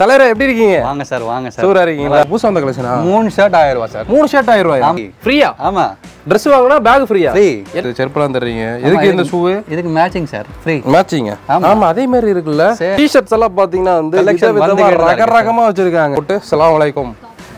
தலைவரே எப்படி இருக்கீங்க வாங்க சார் வாங்க சார் சூப்பரா இருக்கீங்களா புதுசா வந்த கலெக்ஷனா மூணு ஷர்ட் ஆயிரம் ரூபா சார் மூணு ஷர்ட் ஆயிரம் ரூபாயா ஆமா. ஃப்ரீயா ஆமா Dress வாங்கினா பேக் ஃப்ரீயா ஃப்ரீ செருப்பெல்லாம் தர்றீங்க எதுக்கு இந்த ஷூ இதுக்கு மேட்சிங் சார் ஃப்ரீ மேட்சிங்க ஆமா. ஆமா அதே மாதிரி இருக்குல்ல சரி. டிஷர்ட்ஸ் எல்லாம் பாத்தீங்கன்னா வந்து Collection வித விதமா வந்துகிட்டு தான் ரக இருக்கு. ரகமா வச்சிருக்காங்க போட்டு சலாம் வலைக்கும்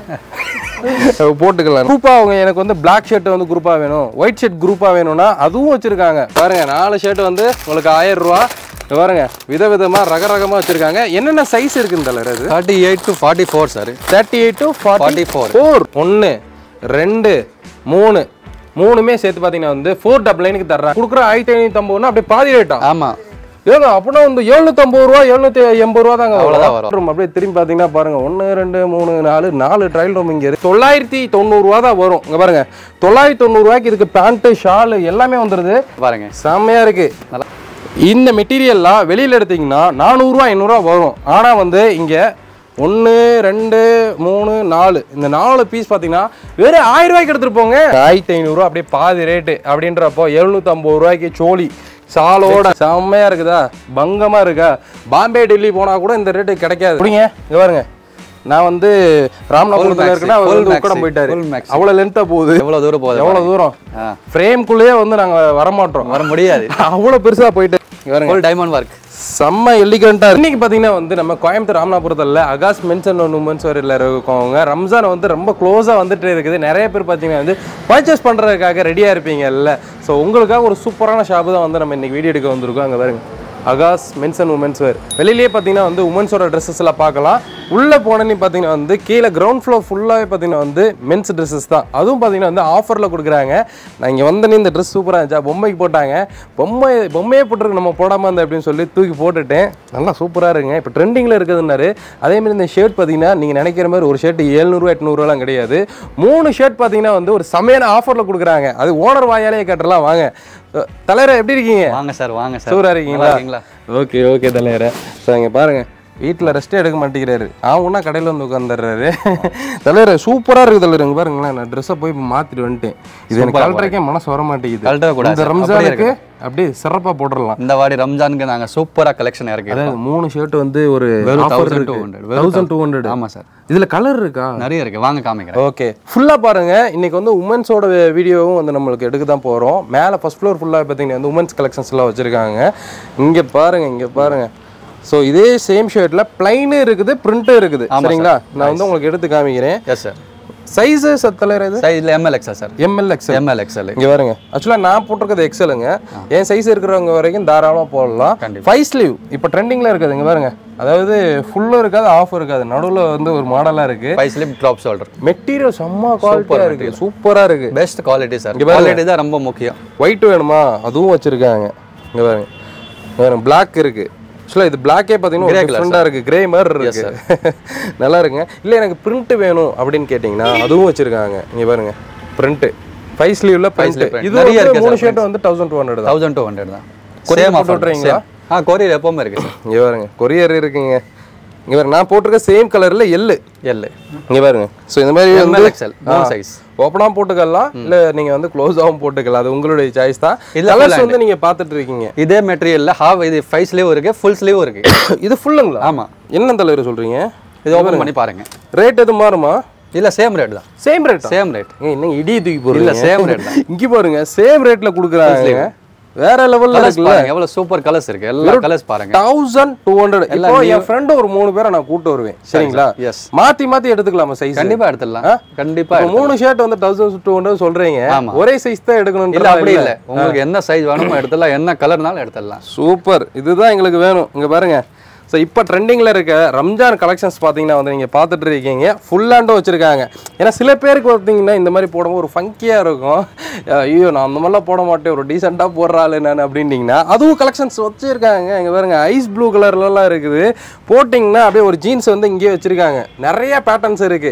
போட்டுக்கலாம் குரூப்பா அவங்க எனக்கு வந்து Black ஷர்ட் வந்து குரூப்பா வேணும் ஒயிட் ஷர்ட் குரூப்பா வேணும்னா அதுவும் வச்சிருக்காங்க பாருங்க நாலு ஷர்ட் வந்து உங்களுக்கு ஆயிரம் ரூபா இங்க பாருங்க விதவிதமா ரக ரகமா வச்சிருக்காங்க என்னென்ன சைஸ் இருக்குன்னு தலைவர் அது thirty eight to forty four sir thirty eight to forty 44. Four ஒன்று ரெண்டு மூணு மூணுமே சேர்த்து பார்த்தீங்கன்னா வந்து ஃபோர் டபுள் நைனுக்கு தர்றாங்க கொடுக்குற ஆயிரத்தி ஐநூற்றம்பதுனா அப்படியே பாதி ரேட்டா ஆமா ஏங்க அப்படின்னா வந்து எழுநூத்தம்பது ரூபா எழுநூத்தி எண்பது ரூபா தாங்க அவ்வளவுதான் வரும் room அப்படியே திரும்பி பார்த்தீங்கன்னா பாருங்க ஒன்று ரெண்டு மூணு நாலு நாலு ட்ரையல் ரூம் இங்கே இருக்கு தொள்ளாயிரத்தி தொண்ணூறுரூவா தான் வரும் இங்கே பாருங்க தொள்ளாயிரத்தி தொண்ணூறுரூவாய்க்கு இதுக்கு பேண்ட்டு ஷாலு எல்லாமே வந்துடுது பாருங்க செம்மையா இருக்கு நல்லா இந்த மெட்டீரியல்லாம் வெளியில எடுத்தீங்கன்னா நானூறுரூவா ஐநூறுரூவா வரும் ஆனால் வந்து இங்கே ஒன்று ரெண்டு மூணு நாலு இந்த நாலு பீஸ் பார்த்தீங்கன்னா வெறும் ஆயிரம் ரூபாய்க்கு எடுத்துட்டு போங்க ஆயிரத்தி ஐநூறுரூவா அப்படியே பாதி ரேட்டு அப்படின்றப்போ எழுநூற்றம்பது ரூபாய்க்கு சோலி சாலோட செம்மையா இருக்குதா பங்கமா இருக்கா பாம்பே டெல்லி போனா கூட இந்த ரேட்டு கிடைக்காது அப்படிங்க இங்க பாருங்க நான் வந்து ராமநாதபுரத்தில் maxi, இருக்குன்னா அவர் full வந்து maxi, உக்கடம் போயிட்டாரு full maxi. அவ்வளோ லென்த்தாக போகுது எவ்வளவு தூரம் போகுது எவ்வளோ தூரம் ஆ. ஃப்ரேம்குள்ளேயே வந்து நாங்கள் வரமாட்டோம் வர முடியாது அவ்வளோ பெருசா போயிட்டு இங்க பாருங்க ஃபுல் டைமண்ட் ஒர்க் செம்ம எலிகண்டா இன்னைக்கு பாத்தீங்கன்னா வந்து நம்ம கோயம்புத்தூர் ராமநாதபுரத்தில் அகாஸ் மென்ஸ் அண்ட் உமன்ஸ் வரையில் இருக்கவங்க ரம்ஜான் வந்து ரொம்ப க்ளோஸாக வந்துட்டு இருக்குது நிறைய பேர் பார்த்தீங்கன்னா வந்து பர்ச்சேஸ் பண்ணுறதுக்காக ரெடியாக இருப்பீங்கல்ல ஸோ உங்களுக்காக ஒரு சூப்பரான ஷாப்பு தான் வந்து நம்ம இன்னைக்கு வீடியோ எடுக்க வந்திருக்கோம் அங்கே பாருங்க அகாஸ் மென்ஸ் அண்ட் உமன்ஸ் வேர் வெளியிலேயே பார்த்தீங்கன்னா வந்து உமன்ஸோட ட்ரெஸ்ஸஸ் எல்லாம் பார்க்கலாம் உள்ளே போனோன்னு பார்த்தீங்கன்னா வந்து கீழே கிரவுண்ட் ஃப்ளோர் ஃபுல்லாகவே பார்த்தீங்கன்னா வந்து மென்ஸ் ட்ரெஸ்ஸஸ் தான் அதுவும் பார்த்தீங்கன்னா வந்து ஆஃபரில் கொடுக்குறாங்க நான் இங்கே வந்தனே இந்த ட்ரெஸ் சூப்பராக இருந்துச்சா பொம்மைக்கு போட்டாங்க பொம்மை பொம்மையே போட்டுருக்கு நம்ம போடாமல் இருந்தேன் அப்படின்னு சொல்லி தூக்கி போட்டுட்டேன் நல்லா சூப்பராக இருக்குங்க இப்போ ட்ரெண்டிங்கில் இருக்குதுன்னாரு அதேமாதிரி இந்த ஷர்ட் பார்த்தீங்கன்னா நீங்கள் நினைக்கிற மாதிரி ஒரு ஷர்ட் ஏழ்நூறுவா எட்நூறுவாலாம் கிடையாது மூணு ஷர்ட் பார்த்தீங்கன்னா வந்து ஒரு செமையான ஆஃபரில் கொடுக்குறாங்க அது ஓனர் வாயாலே கேட்டலாம் வாங்க அஹ் தலைவரே எப்படி இருக்கீங்க வாங்க சார் வாங்க சார் சூப்பரா இருக்கீங்களா நல்லா இருக்கீங்களா ஓகே ஓகே தலைவரே ஸோ இங்கே பாருங்க வீட்டில் ரெஸ்ட்டே எடுக்க மாட்டேங்கிறாரு ஆகும்னா கடையில் வந்து உட்காந்துடுறாரு தலைவரே சூப்பராக இருக்குது தலைவர் இங்கே பாருங்களேன் நான் ட்ரெஸ்ஸை போய் இப்போ மாற்றிட்டு வந்துட்டேன் இது எனக்கு கலட்டுறக்கே மனசு வர மாட்டேங்குது கழட்டவே கூடாது இந்த சார். ரம்ஜானுக்கு அப்படியே சிறப்பாக போட்டுடலாம் இந்த வாடி ரம்ஜானுக்கு நாங்க சூப்பரா கலெக்ஷன் இறக்கி அதாவது மூணு ஷர்ட் வந்து ஒரு வெறும் 1200 வெறும் தௌசண்ட் டூ ஹண்ட்ரட் ஆமா சார் இதில் கலர் இருக்கா நிறைய இருக்கு வாங்க காமிக்கிறேன் ஓகே ஃபுல்லாக பாருங்க இன்னைக்கு வந்து உமன்ஸோட வீடியோவும் வந்து நம்மளுக்கு எடுக்க தான் போகிறோம் மேலே ஃபர்ஸ்ட் ஃப்ளோர் ஃபுல்லாக பார்த்தீங்கன்னா வந்து உமன்ஸ் கலெக்ஷன்ஸ் எல்லாம் வச்சுருக்காங்க இங்கே பாருங்க இங்கே பாருங்க ஸோ இதே சேம் ஷர்ட்டில் பிளைனும் இருக்குது பிரிண்ட்டும் இருக்குது சரிங்களா நான் வந்து உங்களுக்கு எடுத்து காமிக்கிறேன் எஸ் சார் சைஸு சத்தலையர் இது சைஸ்ல M L XL sir M L XL M L XL இங்கே பாருங்க ஆக்சுவலாக நான் போட்டிருக்கிறது எக்ஸலுங்க என் சைஸ் இருக்கிறவங்க வரைக்கும் தாராளமாக போடலாம் கண்டிப்பா. ஃபைவ் ஸ்லீவ் இப்போ ட்ரெண்டிங்கில் இருக்குது இங்கே பாருங்க அதாவது ஃபுல்லும் இருக்காது ஆஃப் இருக்காது நடுவில் வந்து ஒரு மாடலாக இருக்குது five slip drop shoulder material செம்ம குவாலிட்டியாக இருக்குது சூப்பராக இருக்குது பெஸ்ட் குவாலிட்டி சார் குவாலிட்டி தான் ரொம்ப முக்கியம் ஒயிட் வேணுமா அதுவும் வச்சிருக்காங்க இங்க பாருங்க இங்க பாருங்க பிளாக் இருக்கு ஆக்சுவலாக இது பிளாக்கே பார்த்தீங்கன்னா டிஃப்ரெண்டாக இருக்கு கிரே மாதிரி இருக்கு நல்லா இருக்குங்க இல்லை எனக்கு பிரிண்ட் வேணும் அப்படின்னு கேட்டிங்கன்னா அதுவும் வச்சிருக்காங்க இங்க பாருங்க பிரிண்ட் ஃபைவ் ஸ்லீவ்ல பிரிண்ட் sleeve print. இது நிறைய வந்து இருக்கு மூணு ஷர்ட் வந்து தௌசண்ட் டூ ஹண்ட்ரட் தான் தௌசண்ட் டூ ஹண்ட்ரட் தான் Courier சேம் போட்டு ஆஃபர் விட்றீங்களா? ஆ கொரியர் எப்பவுமே இருக்கு சார் இங்க பாருங்க கொரியர் இருக்குங்க இங்க பாருங்க நான் போட்டிருக்க சேம் கலர்ல எல்லு எல் இங்க பாருங்க ஸோ இந்த மாதிரி எம்எல் வந்து எக்ஸ்எல் மூணு சைஸ் ஓப்பனாக போட்டுக்கலாம் இல்ல நீங்க வந்து க்ளோஸாகவும் போட்டுக்கலாம் அது உங்களுடைய சாய்ஸ் தான் இதுல கலர்ஸ் வந்து நீங்க பார்த்துட்டு இருக்கீங்க இதே மெட்டீரியல்ல ஹாஃப் இது ஃபைவ் ஸ்லீவ் இருக்கு ஃபுல் ஸ்லீவ் இருக்கு இது ஃபுல்லுங்களா ஆமா என்ன தலைவர் சொல்றீங்க இது ஓபன் பண்ணி பாருங்க ரேட் எதுவும் மாறுமா இல்ல சேம் ரேட் தான் சேம் ரேட் சேம் ரேட் இன்னும் இடி தூக்கி இல்ல போடுறீங்க சேம் ரேட் தான் இங்க பாருங்க சேம் ரேட்ல கொடுக்குறாங்க வேற லெவல்ல கலர்ஸ் இருக்குல்ல பாருங்க எவ்வளவு சூப்பர் கலர்ஸ் இருக்கு எல்லா கலர்ஸ் பாருங்க தௌசண்ட் டூ ஹண்ட்ரட் இப்போ என் ஃப்ரெண்டு ஒரு மூணு பேரை நான் கூட்டு வருவேன் சரிங்களா எஸ் மாத்தி மாத்தி எடுத்துக்கலாமா சைஸ் கண்டிப்பா எடுத்துடலாம் கண்டிப்பா இப்போ மூணு ஷர்ட் வந்து தௌசண்ட் டூ ஹண்ட்ரட் சொல்றீங்க ஆமா. ஒரே சைஸ் தான் எடுக்கணும் இல்ல அப்படி இல்ல உங்களுக்கு என்ன சைஸ் வேணுமோ எடுத்துடலாம் என்ன கலர்னாலும் எடுத்துடலாம் சூப்பர் இதுதான் எங்களுக்கு வேணும் இங்க பாருங்க ஸோ இப்போ ட்ரெண்டிங்கில் இருக்க ரம்ஜான் கலெக்ஷன்ஸ் பார்த்தீங்கன்னா வந்து நீங்கள் பார்த்துட்டு இருக்கீங்க ஃபுல் ஹேண்டும் வச்சுருக்காங்க ஏன்னா சில பேருக்கு பார்த்தீங்கன்னா இந்த மாதிரி போடும்போது ஒரு ஃபங்கியாக இருக்கும் ஐயோ நான் அந்த மாதிரிலாம் போட மாட்டேன் ஒரு டீசெண்டாக போடுறாள் நான் அப்படின்னீங்கன்னா அதுவும் கலெக்ஷன்ஸ் வச்சுருக்காங்க இங்கே பாருங்க ஐஸ் ப்ளூ கலர்லலாம் இருக்குது போட்டிங்கன்னா அப்படியே ஒரு ஜீன்ஸ் வந்து இங்கேயே வச்சுருக்காங்க நிறைய பேட்டர்ன்ஸ் இருக்குது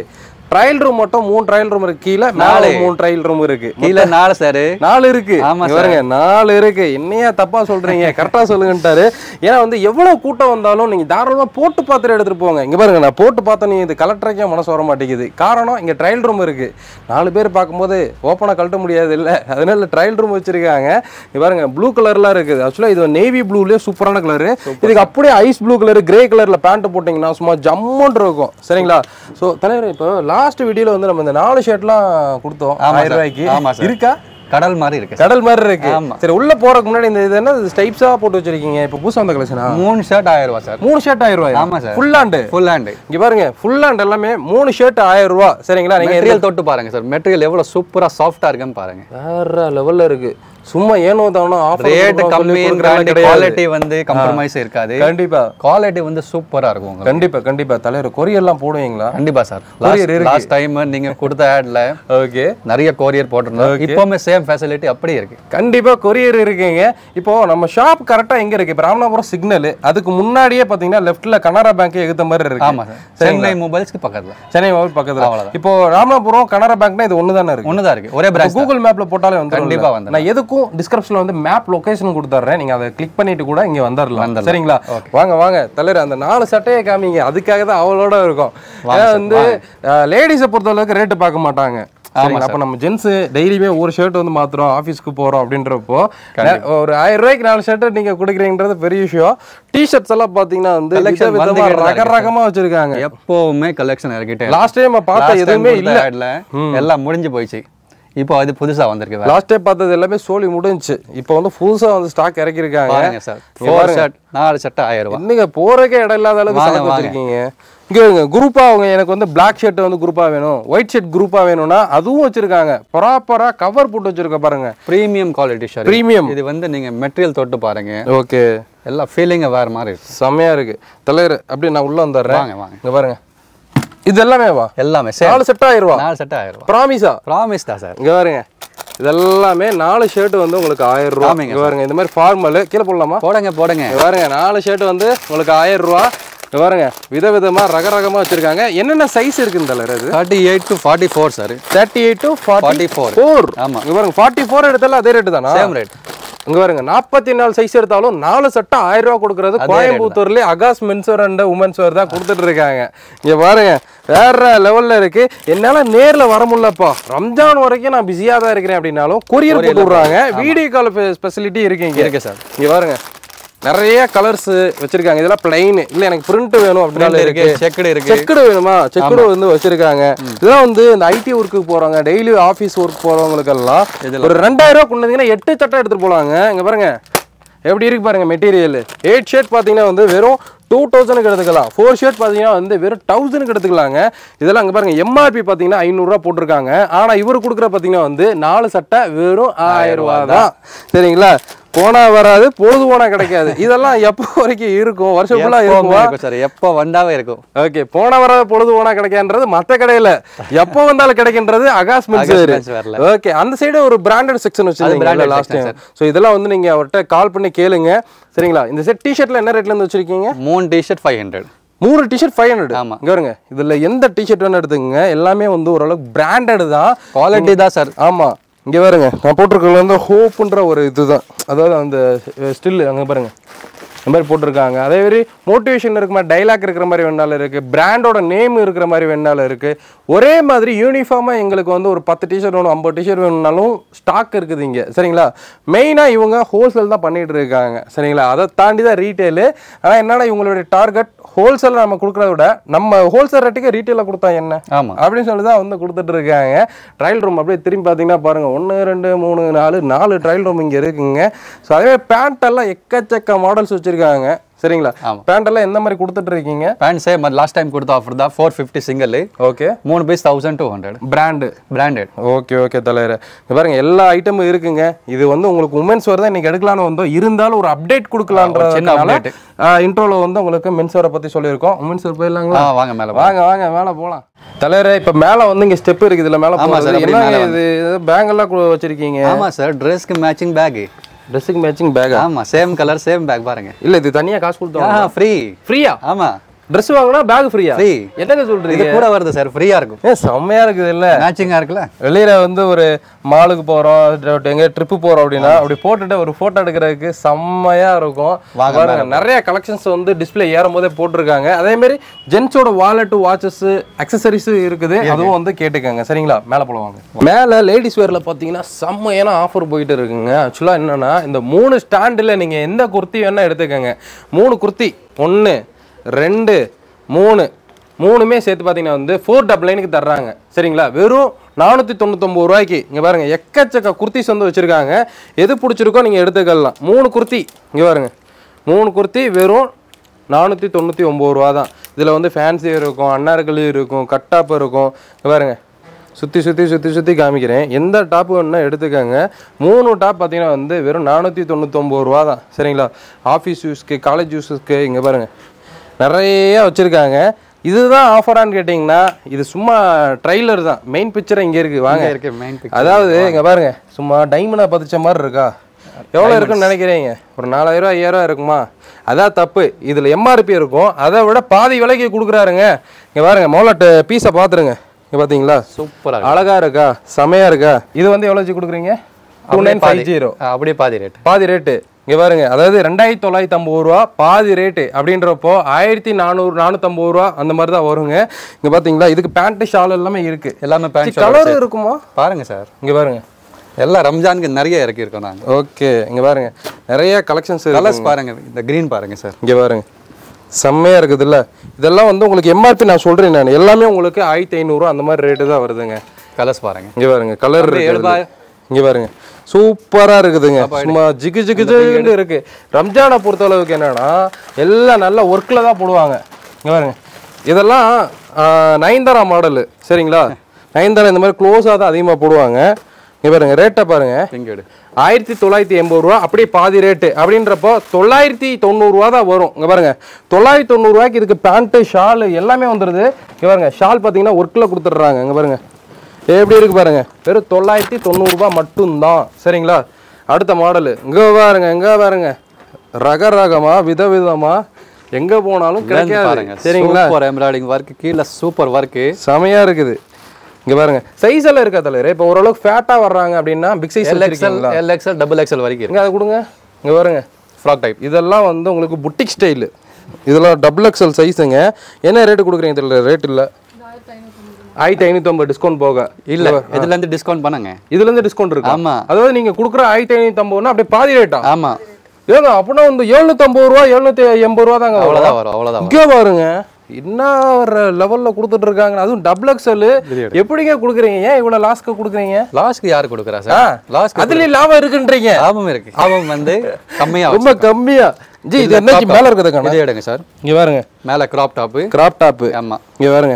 ட்ரையல் ரூம் மட்டும் மூணு ட்ரையல் ரூம் இருக்கு கீழே மேலே நாலு. மூணு ட்ரையல் ரூம் இருக்கு கீழே நாலு சார் நாலு இருக்கு ஆமா இங்க பாருங்க நாலு இருக்கு என்னையா தப்பா சொல்றீங்க கரெக்டா சொல்லுங்கன்ட்டாரு ஏன்னா வந்து எவ்வளவு கூட்டம் வந்தாலும் நீங்க தாராளமா போட்டு பார்த்துட்டு எடுத்துட்டு போங்க இங்க பாருங்க நான் போட்டு பார்த்தா நீங்க இது கலெக்டருக்கே மனசு வர மாட்டேங்குது காரணம் இங்க ட்ரையல் ரூம் இருக்கு நாலு பேர் பார்க்கும்போது ஓப்பனா கழட்ட முடியாது இல்ல அதனால ட்ரையல் ரூம் வச்சிருக்காங்க இங்க பாருங்க ப்ளூ கலர்லாம் இருக்குது ஆக்சுவலா இது நேவி ப்ளூலயே சூப்பரான கலர் இதுக்கு அப்படியே ஐஸ் ப்ளூ கலர் கிரே கலர்ல பேண்ட் போட்டீங்கன்னா சும்மா ஜம்முன்னு இருக்கும் சரிங்களா சோ தலைவர் இப்போ லாஸ்ட் வீடியோல வந்து நம்ம இந்த நாலு ஷர்ட்லாம் கொடுத்தோம் ஆமா ஆயிரம் சார். ரூபாய்க்கு ஆமா சார். இருக்கா கடல் மாதிரி இருக்கு சார். கடல் மாதிரி இருக்கு ஆமா. சரி உள்ள போறதுக்கு முன்னாடி இந்த இது என்ன ஸ்டைப்ஸா போட்டு வச்சிருக்கீங்க இப்போ புதுசா வந்த கலெக்ஷனா மூணு ஷர்ட் ஆயிரம் ரூபாய் சார் மூணு ஷர்ட் ஆயிரம் ரூபாய் ஆமா sir. Full hand full hand இங்க பாருங்க ஃபுல் ஹேண்ட் எல்லாமே மூணு ஷர்ட் ஆயிரம் ரூபாய் சரிங்களா நீங்க மெட்டீரியல் தொட்டு பாருங்க சார் மெட்டீரியல் எவ்வளவு சூப்பரா சாஃப்டா இருக்குன்னு பாருங்க வேற லெவல்ல இருக்கு சும்மா ஏனோ தானோ ஆஃபர் ரேட் கம்மி குவாலிட்டி வந்து கம்ப்ரமைஸ் இருக்காது கண்டிப்பா குவாலிட்டி வந்து சூப்பரா இருக்கும் உங்களுக்கு கண்டிப்பா கண்டிப்பா தலைவர் கொரியர்லாம் போடுவீங்களா கண்டிப்பா சார் Courier இருக்கு. லாஸ்ட் டைம் நீங்க கொடுத்த ஆட்ல ஓகே நிறைய கொரியர் போட்டிருந்தோம் இப்பவுமே சேம் ஃபெசிலிட்டி அப்படியே இருக்கு கண்டிப்பா கொரியர் இருக்குங்க இப்போ நம்ம ஷாப் கரெக்டா எங்க இருக்கு இப்போ ராமநாதபுரம் சிக்னல் அதுக்கு முன்னாடியே பாத்தீங்கன்னா லெஃப்ட்ல கனரா பேங்க் எகுத்த மாதிரி இருக்கு ஆமா சார் சென்னை மொபைல்ஸ்க்கு பக்கத்துல சென்னை மொபைல் பக்கத்துல அவ்வளவுதான். இப்போ ராமநாதபுரம் கனரா பேங்க்னா இது ஒன்று தானே இருக்கு ஒண்ணுதான் இருக்கு ஒரே பிரான்ச் கூகுள் மேப்ல போட்டாலே வந்து கண்டிப்பா வந்துரும். நான் எதுக்கும் டிஸ்கிரிப்ஷன்ல வந்து மேப் லொகேஷன் கொடுத்துட்றேன் நீங்க அதை கிளிக் பண்ணிட்டு கூட இங்க வந்துடலாம் வந்துடலாம். சரிங்களா வாங்க வாங்க தலைவர் அந்த நாலு சட்டையை காமிங்க அதுக்காக தான் அவளோட இருக்கும் ஏன்னா வந்து லேடிஸை பொறுத்த அளவுக்கு ரேட்டு பார்க்க மாட்டாங்க சரிங்களா? அப்ப நம்ம ஜென்ஸ் டெய்லியுமே ஒரு ஷர்ட் வந்து மாத்துறோம் ஆபீஸ்க்கு போறோம் அப்படின்றப்போ ஒரு ஆயிரம் ரூபாய்க்கு நாலு ஷர்ட் நீங்க கொடுக்குறீங்கன்றது பெரிய விஷயம் டி ஷர்ட்ஸ் எல்லாம் பாத்தீங்கன்னா வந்து Collection விதவிதமா வந்துகிட்டு தான் ரக ரகமா வச்சிருக்காங்க எப்பவுமே கலெக்ஷன் இறக்கிட்டே லாஸ்ட் டைம் பார்த்த எதுவுமே இல்ல ஆட்ல எல்லாம் முடிஞ்சு போயிடுச்சு இப்போ அது புதுசா வந்திருக்கு வேற. லாஸ்ட் டைம் பார்த்தது எல்லாமே சோலி முடிஞ்சுச்சு இப்போ வந்து புதுசா வந்து ஸ்டாக் இறக்கிருக்காங்க பாருங்க சார் ஃபோர் ஷர்ட் நாலு சட்டை ஆயிரம் ரூபாய் இன்னைக்கு போறக்கே இடம் இல்லாத அளவுக்கு வாங்க, ஸ்டாக் வாங்க. வச்சிருக்கீங்க இங்க இருங்க குரூப்பா அவங்க எனக்கு வந்து பிளாக் ஷர்ட் வந்து குரூப்பா வேணும் ஒயிட் ஷர்ட் குரூப்பா வேணும்னா அதுவும் வச்சிருக்காங்க ப்ராப்பரா கவர் போட்டு வச்சிருக்க பாருங்க பிரீமியம் குவாலிட்டி ஷர்ட் Premium. இது வந்து நீங்க மெட்டீரியல் தொட்டு பாருங்க ஓகே எல்லா ஃபீலிங் வேற மாதிரி இருக்கு செமையா இருக்கு தலைவர் அப்படி நான் உள்ள வந்துடுறேன் வாங்க வாங்க இங்க பாருங்க இது எல்லாமே வா எல்லாமே சேம் நாலு செட் ஆயிரம் ரூபா நாலு சட்டை ஆயிரம் ரூபாய் ப்ராமிஸா ப்ராமிஸ் தான் சார் இங்க பாருங்க இதெல்லாமே நாலு ஷர்ட் வந்து உங்களுக்கு ஆயிரம் ரூபா காமிங்க இங்க பாருங்க இந்த மாதிரி ஃபார்மல் கீழே போடலாமா போடுங்க போடுங்க இங்க பாருங்க நாலு ஷர்ட் வந்து உங்களுக்கு ஆயிரம் ரூபா இங்க பாருங்க விதவிதமா ரக ரகமா வச்சிருக்காங்க என்னென்ன சைஸ் இருக்குன்னு தலைவர் அது thirty eight to forty four sir thirty eight to forty 44. Four ஆமா. இங்க பாருங்க ஃபார்ட்டி ஃபோர் எடுத்தாலும் அதே ரேட்டு தானா சேம் ரேட் இங்க பாருங்க நாற்பத்தி நாலு சைஸ் எடுத்தாலும் நாலு சட்டை ஆயிரம் ரூபா கொடுக்கறது கோயம்புத்தூர்ல அகாஸ் மென்ஸ்வேர் அண்ட் உமன்ஸ் வேர் தான் கொடுத்துட்டு இருக்காங்க இங்க பாருங்க வேற லெவல்ல இருக்கு என்னால நேர்ல வர முடியலப்பா ரம்ஜான் வரைக்கும் நான் பிஸியா தான் இருக்கிறேன் அப்படின்னாலும் கொரியர் போட்டு விடுறாங்க வீடியோ கால் ஃபெசிலிட்டி இருக்கு இங்க இருக்கு சார் இங்க பாருங்க நிறைய கலர்ஸ் வச்சிருக்காங்க இதெல்லாம் பிளைன் இல்ல எனக்கு பிரிண்ட் வேணும் அப்படின்னாலும் இருக்கு இருக்கு செக்குடு இருக்கு செக்குடு வேணுமா செக்குடு வந்து வச்சிருக்காங்க இதெல்லாம் வந்து இந்த ஐடி ஒர்க்கு போறவங்க டெய்லி ஆபீஸ் ஒர்க் போறவங்களுக்கு எல்லாம் ஒரு ரெண்டாயிரம் ரூபாய் கொண்டீங்கன்னா எட்டு சட்டை எடுத்துட்டு போலாங்க இங்க பாருங்க எப்படி இருக்கு பாருங்க மெட்டீரியல் எயிட் ஷர்ட் பாத்தீங்கன்னா வந்து வெறும் டூ தௌசண்ட்க்கு எடுத்துக்கலாம் ஃபோர் ஷர்ட் பார்த்தீங்கன்னா வந்து வெறும் தௌசண்ட்க்கு எடுத்துக்கலாங்க இதெல்லாம் அங்கே பாருங்க எம்ஆர்பி பார்த்தீங்கன்னா ஐநூறுரூவா போட்டிருக்காங்க ஆனால் இவர் கொடுக்குற பார்த்தீங்கன்னா வந்து நாலு சட்டை வெறும் ஆயிரம் ரூபா தான் சரிங்களா போனா வராது பொழுது போனா கிடைக்காது இதெல்லாம் எப்போ வரைக்கும் இருக்கும் வருஷம் ஃபுல்லாக எப்பவுமே இருக்குமா இருக்கும் சார் எப்போ வந்தாவே இருக்கும் ஓகே போன வர பொழுது போனா கிடைக்கான்றது மத்த கடையில எப்போ வந்தாலும் கிடைக்கின்றது அகாஸ் மென்ஸ்வேர் menswearல. ஓகே அந்த சைடு ஒரு பிராண்டட் செக்ஷன் வச்சிருந்தீங்க branded last section, time so இதெல்லாம் வந்து நீங்க அவர்கிட்ட கால் பண்ணி கேளுங்க சரிங்களா இந்த செட் டிஷர்ட்ல என்ன ரேட்ல இருந்து வச்சிருக்கீங்க மூணு டிஷர்ட் ஃபைவ் ஹண்ட்ரட் மூணு டிஷர்ட் ஃபைவ் ஹண்ட்ரட் ஆமா. இங்க வருங்க இதுல எந்த டிஷர்ட் வேணும் எடுத்துக்கங்க எல்லாமே வந்து ஓரளவுக்கு பிராண்டட் தான் குவாலிட்டி தான் சார் ஆமா இங்க பாருங்க நான் போட்டிருக்கிறது வந்து ஹோப்புன்ற ஒரு இதுதான் அதாவது அந்த ஸ்டில் அங்க பாருங்க இந்த மாதிரி போட்டிருக்காங்க அதே மாதிரி மோட்டிவேஷன் இருக்கிற மாதிரி டைலாக் இருக்கிற மாதிரி வேணாலும் இருக்கு பிராண்டோட நேம் இருக்கிற மாதிரி வேணாலும் இருக்கு ஒரே மாதிரி யூனிஃபார்மா எங்களுக்கு வந்து ஒரு பத்து டிஷர்ட் வேணும் ஐம்பது டிஷர்ட் வேணும்னாலும் ஸ்டாக் இருக்குது இங்க சரிங்களா மெயினா இவங்க ஹோல்சேல் தான் பண்ணிட்டு இருக்காங்க சரிங்களா அதை தாண்டி தான் ரீட்டைலு ஆனா என்னன்னா இவங்களுடைய டார்கெட் ஹோல்சேல் நம்ம கொடுக்கறத விட நம்ம ஹோல்சேல் ரேட்டுக்கு ரீட்டைல கொடுத்தா என்ன ஆமா அப்படின்னு சொல்லி தான் வந்து கொடுத்துட்டு இருக்காங்க ட்ரையல் ரூம் அப்படியே திரும்பி பார்த்தீங்கன்னா பாருங்க ஒன்று ரெண்டு மூணு நாலு நாலு ட்ரையல் ரூம் இங்கே இருக்குங்க ஸோ அதே பேண்ட் எல்லாம் எக்கச்சக்க மாடல்ஸ் வச்சிருக்காங்க சரிங்களா ஆமா. பேண்ட் எல்லாம் எந்த மாதிரி கொடுத்துட்டு இருக்கீங்க பேண்ட் சேம் லாஸ்ட் டைம் கொடுத்த ஆஃபர் தான் ஃபோர் ஃபிஃப்டி சிங்கிள் ஓகே மூணு piece thousand two hundred brand branded okay okay தலைவர் இங்க பாருங்க எல்லா ஐட்டமும் இருக்குங்க இது வந்து உங்களுக்கு உமன்ஸ் வேர் தான் இன்னைக்கு எடுக்கலாம்னு வந்தோம் இருந்தாலும் ஒரு அப்டேட் சின்ன கொடுக்கலான்றதுனால update. இன்ட்ரோல வந்து உங்களுக்கு மென்ஸ் வேரை பத்தி சொல்லியிருக்கோம் உமன்ஸ் வேர் போயிடலாங்களா ஆ வாங்க மேலே வாங்க வாங்க மேல போலாம் தலைவரே இப்ப மேல வந்து இங்க ஸ்டெப் இருக்குது இதுல மேல ஆமா போறது சார், அப்படியே என்ன மேல இது பேங்க் எல்லாம் கு- வச்சிருக்கீங்க ஆமா சார் ட்ரெஸ்க்கு மேட்சிங் பேக் ட்ரெஸ்ஸுக்கு மேட்சிங் பேக்கா ஆமா சேம் கலர் சேம் பேக் பாருங்க இல்ல இது தனியா காசு கொடுத்தோம் ஆ ஃப்ரீ ஃப்ரீயா ஆமா Dress வாங்கினா பேக் ஃப்ரீயா Free. என்னங்க இது சொல்றீங்க கூட வருது சார் ஃப்ரீயா இருக்கும் ஏன் செம்மையா இருக்குது இல்ல மேட்சிங்கா இருக்குல்ல வெளியில வந்து ஒரு மாலுக்கு போறோம் எங்க ட்ரிப்பு போறோம் அப்படின்னா அப்படி போட்டுட்டு ஒரு போட்டோ எடுக்கிறதுக்கு செம்மையா இருக்கும் வாங்க, பாருங்க நிறைய கலெக்ஷன்ஸ் வந்து டிஸ்ப்ளே ஏறும் போதே போட்டிருக்காங்க அதே மாதிரி ஜென்ஸோட வாலெட் வாட்சஸ் அக்சசரிஸ் இருக்குது அதுவும் வந்து கேட்டுக்கங்க சரிங்களா மேல போடுவாங்க மேல லேடிஸ் வேர்ல பாத்தீங்கன்னா செம்மையான ஆஃபர் போயிட்டு இருக்குங்க ஆக்சுவலா என்னன்னா இந்த மூணு ஸ்டாண்டில் நீங்க எந்த குர்த்தி வேணா எடுத்துக்கங்க மூணு குர்த்தி ஒன்று ரெண்டு மூணு மூணுமே சேர்த்து பார்த்தீங்கன்னா வந்து ஃபோர் டபுள் நைனுக்கு தர்றாங்க சரிங்களா வெறும் நானூற்றி தொண்ணூத்தொம்பது ரூபாய்க்கு இங்கே பாருங்க எக்கச்சக்க குர்த்திஸ் வந்து வச்சுருக்காங்க எது பிடிச்சிருக்கோ நீங்கள் எடுத்துக்கலாம் மூணு குர்த்தி இங்கே பாருங்க மூணு குர்த்தி வெறும் நானூற்றி தொண்ணூற்றி ஒம்பது ரூபா தான் இதில் வந்து ஃபேன்சி இருக்கும் அன்னார்களி இருக்கும் கட்டாப் இருக்கும் இங்க பாருங்க சுற்றி சுற்றி சுற்றி சுற்றி காமிக்கிறேன் எந்த டாப் வேணும்னா எடுத்துக்கோங்க மூணு டாப் பார்த்தீங்கன்னா வந்து வெறும் நானூற்றி தொண்ணூத்தொம்பது ரூபா தான் சரிங்களா ஆஃபீஸ் யூஸ்க்கு காலேஜ் யூஸஸ்க்கு இங்கே பாருங்கள் நிறைய வச்சுருக்காங்க இதுதான் ஆஃபரான்னு கேட்டிங்கன்னா இது சும்மா ட்ரைலர் தான் மெயின் பிக்சர் இங்கே இருக்குது வாங்க இருக்கு மெயின் அதாவது இங்க பாருங்க சும்மா டைமண்டா பதிச்ச மாதிரி இருக்கா எவ்வளோ இருக்குன்னு நினைக்கிறீங்க ஒரு நாலாயிரம் ரூபா ஐயாயிரம் ரூபா இருக்குமா அதான் தப்பு இதுல எம்ஆர்பி இருக்கும் அதை விட பாதி விலைக்கு கொடுக்குறாருங்க இங்க பாருங்க மோலட் பீஸை பார்த்துருங்க இங்க பாத்தீங்களா சூப்பரா அழகா இருக்கா செமையா இருக்கா இது வந்து எவ்வளோ வச்சு கொடுக்குறீங்க டூ நைன் ஃபைவ் ஜீரோ அப்படியே பாதி ரேட் பாதி ரேட்டு இங்க பாருங்க அதாவது ரெண்டாயிரத்தி தொள்ளாயிரத்தி ஐம்பது ரூபா பாதி ரேட்டு அப்படின்றப்போ ஆயிரத்தி நானூறு நானூற்றம்பது ரூபா அந்த மாதிரி தான் வருங்க இங்க பாத்தீங்களா இதுக்கு பேண்ட் ஷால் எல்லாமே இருக்கு எல்லாமே பேண்ட் கலர் இருக்குமா பாருங்க சார் இங்க பாருங்க எல்லாம் ரம்ஜானுக்கு நிறைய இறக்கியிருக்கோம் நாங்க ஓகே இங்க பாருங்க நிறைய கலெக்ஷன்ஸ் கலர்ஸ் பாருங்க இந்த கிரீன் பாருங்க சார் இங்க பாருங்க செம்மையா இருக்குதுல்ல இதெல்லாம் வந்து உங்களுக்கு எம்ஆர்பி நான் சொல்றேன் நான் எல்லாமே உங்களுக்கு ஆயிரத்தி ஐநூறு அந்த மாதிரி ரேட்டு தான் வருதுங்க கலர்ஸ் பாருங்க இங்க பாருங்க கலர் அப்படியே இருக்கு எழுபா- இங்க பாருங்க சூப்பரா இருக்குதுங்க சும்மா ஜிகு ஜிகு ஜிகுன்னு இருக்கு ரம்ஜானை பொறுத்த அளவுக்கு என்னன்னா எல்லாம் நல்ல ஒர்க்ல தான் போடுவாங்க இங்க பாருங்க இதெல்லாம் ஆஹ், நயன்தாரா மாடலு சரிங்களா நயன்தாரா இந்த மாதிரி க்ளோஸாக தான் அதிகமாக போடுவாங்க இங்க பாருங்க ரேட்டை பாருங்க இங்க எடு ஆயிரத்தி தொள்ளாயிரத்தி எண்பது ரூபா அப்படியே பாதி ரேட்டு அப்படின்றப்போ தொள்ளாயிரத்தி தொண்ணூறுரூவா தான் வரும் இங்கே பாருங்க தொள்ளாயிரத்தி தொண்ணூறுரூவாய்க்கு இதுக்கு பேண்ட்டு ஷாலு எல்லாமே வந்துடுது இங்கே பாருங்க ஷால் பார்த்தீங்கன்னா ஒர்க்கில் கொடுத்துட்றாங்க இங்கே பாருங்க எப்படி இருக்கு பாருங்க வெறும் தொள்ளாயிரத்தி தொண்ணூறுரூபா மட்டும்தான் சரிங்களா அடுத்த மாடலு இங்கே பாருங்க இங்கே பாருங்க ரக ரகமா விதவிதமா எங்கே போனாலும் Length கிடைக்காது பாருங்க சரிங்களா சூப்பர் எம்ப்ராய்டிங் ஒர்க் கீழே சூப்பர் ஒர்க் செமையா இருக்குது இங்க பாருங்க சைஸ் எல்லாம் இருக்கா தலைவர் இப்போ ஓரளவுக்கு ஃபேட்டா வர்றாங்க அப்படின்னா big size L XL L XL double XL வரைக்கும் இருக்கு இங்க அதை கொடுங்க இங்க பாருங்க ஃப்ராக் டைப் இதெல்லாம் வந்து உங்களுக்கு புட்டிக் ஸ்டைலு இதெல்லாம் டபுள் எக்ஸல் சைஸுங்க என்ன ரேட்டு கொடுக்குறீங்க தெரியல ரேட் இல்லை ஆயிரத்தி ஐநூற்றம்பது டிஸ்கவுண்ட் போக இல்ல இதுல இருந்து டிஸ்கவுண்ட் பண்ணுங்க இதுல இருந்து டிஸ்கவுண்ட் இருக்கு ஆமா. அதாவது நீங்க கொடுக்குற ஆயிரத்தி ஐநூற்றம்பதுனா அப்படியே பாதி ரேட்டா ஆமா ஏங்க அப்படின்னா வந்து எழுநூத்தம்பது ரூபா எழுநூத்தி எண்பது ரூபா தாங்க வரும். அவ்வளவுதான் வரும் அவ்வளவுதான் வரும் இங்கே பாருங்க என்ன ஒரு லெவல்ல கொடுத்துட்டு இருக்காங்க அதுவும் டபுள் எக்ஸல் எப்படிங்க கொடுக்குறீங்க ஏன் இவ்வளவு லாஸ்க்கு கொடுக்குறீங்க லாஸ்ட்க்கு யாரு கொடுக்குறா ஆ, சார் லாஸ்ட் அதுலயும் லாபம் இருக்குன்றீங்க லாபம் இருக்கு லாபம் வந்து கம்மியா ரொம்ப கம்மியா ஜி இது என்ன மேல இருக்கிறதுக்கான இதே எடுங்க சார் இங்க பாருங்க மேல கிராப் டாப்பு கிராப் டாப் ஆமா இங்க பாருங்க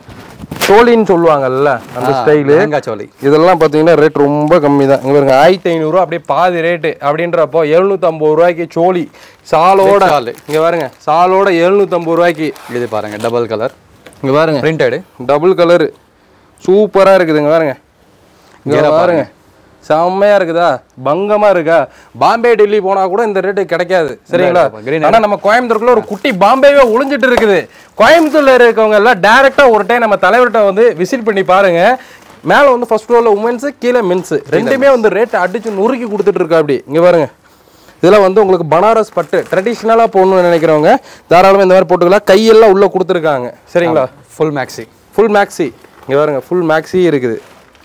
சோழின்னு சொல்லுவாங்கல்ல அந்த ஸ்டைலு லெஹங்கா சோலி இதெல்லாம் பார்த்தீங்கன்னா ரேட் ரொம்ப கம்மி தான் இங்க பாருங்க ஆயிரத்தி ஐநூறுரூவா அப்படியே பாதி ரேட்டு அப்படின்றப்போ எழுநூத்தம்பது ரூபாய்க்கு சோழி சாலோட சாலு. இங்க பாருங்க சாலோட எழுநூத்தம்பது ரூபாய்க்கு இது பாருங்க டபுள் கலர் இங்க பாருங்க பிரிண்டடு டபுள் கலரு சூப்பரா இருக்குதுங்க பாருங்க இங்க கீழே பாருங்க செம்மையா இருக்குதா பங்கமா இருக்கா பாம்பே டெல்லி போனா கூட இந்த ரேட்டு கிடைக்காது சரிங்களா green ஆனா நம்ம கோயம்புத்தூருக்குள்ள ஒரு குட்டி பாம்பேவே ஒளிஞ்சிட்டு இருக்குது கோயம்புத்தூர்ல இருக்கவங்க எல்லாம் டைரக்டா ஒரு டைம் நம்ம தலைவர்கிட்ட வந்து விசிட் பண்ணி பாருங்க மேல வந்து ஃபர்ஸ்ட் ஃப்ளோர்ல உமன்ஸ் கீழே மென்ஸ் ரெண்டுமே வந்து ரேட் அடிச்சு நுறுக்கி கொடுத்துட்டு இருக்கா அப்படி இங்க பாருங்க இதெல்லாம் வந்து உங்களுக்கு பனாரஸ் பட்டு ட்ரெடிஷ்னலாக போடணும்னு நினைக்கிறவங்க தாராளமாக இந்த மாதிரி போட்டுக்கலாம் கையெல்லாம் உள்ளே கொடுத்துருக்காங்க சரிங்களா ஃபுல் மேக்ஸி ஃபுல் மேக்ஸி இங்கே பாருங்க ஃபுல் மேக்ஸி இருக்குது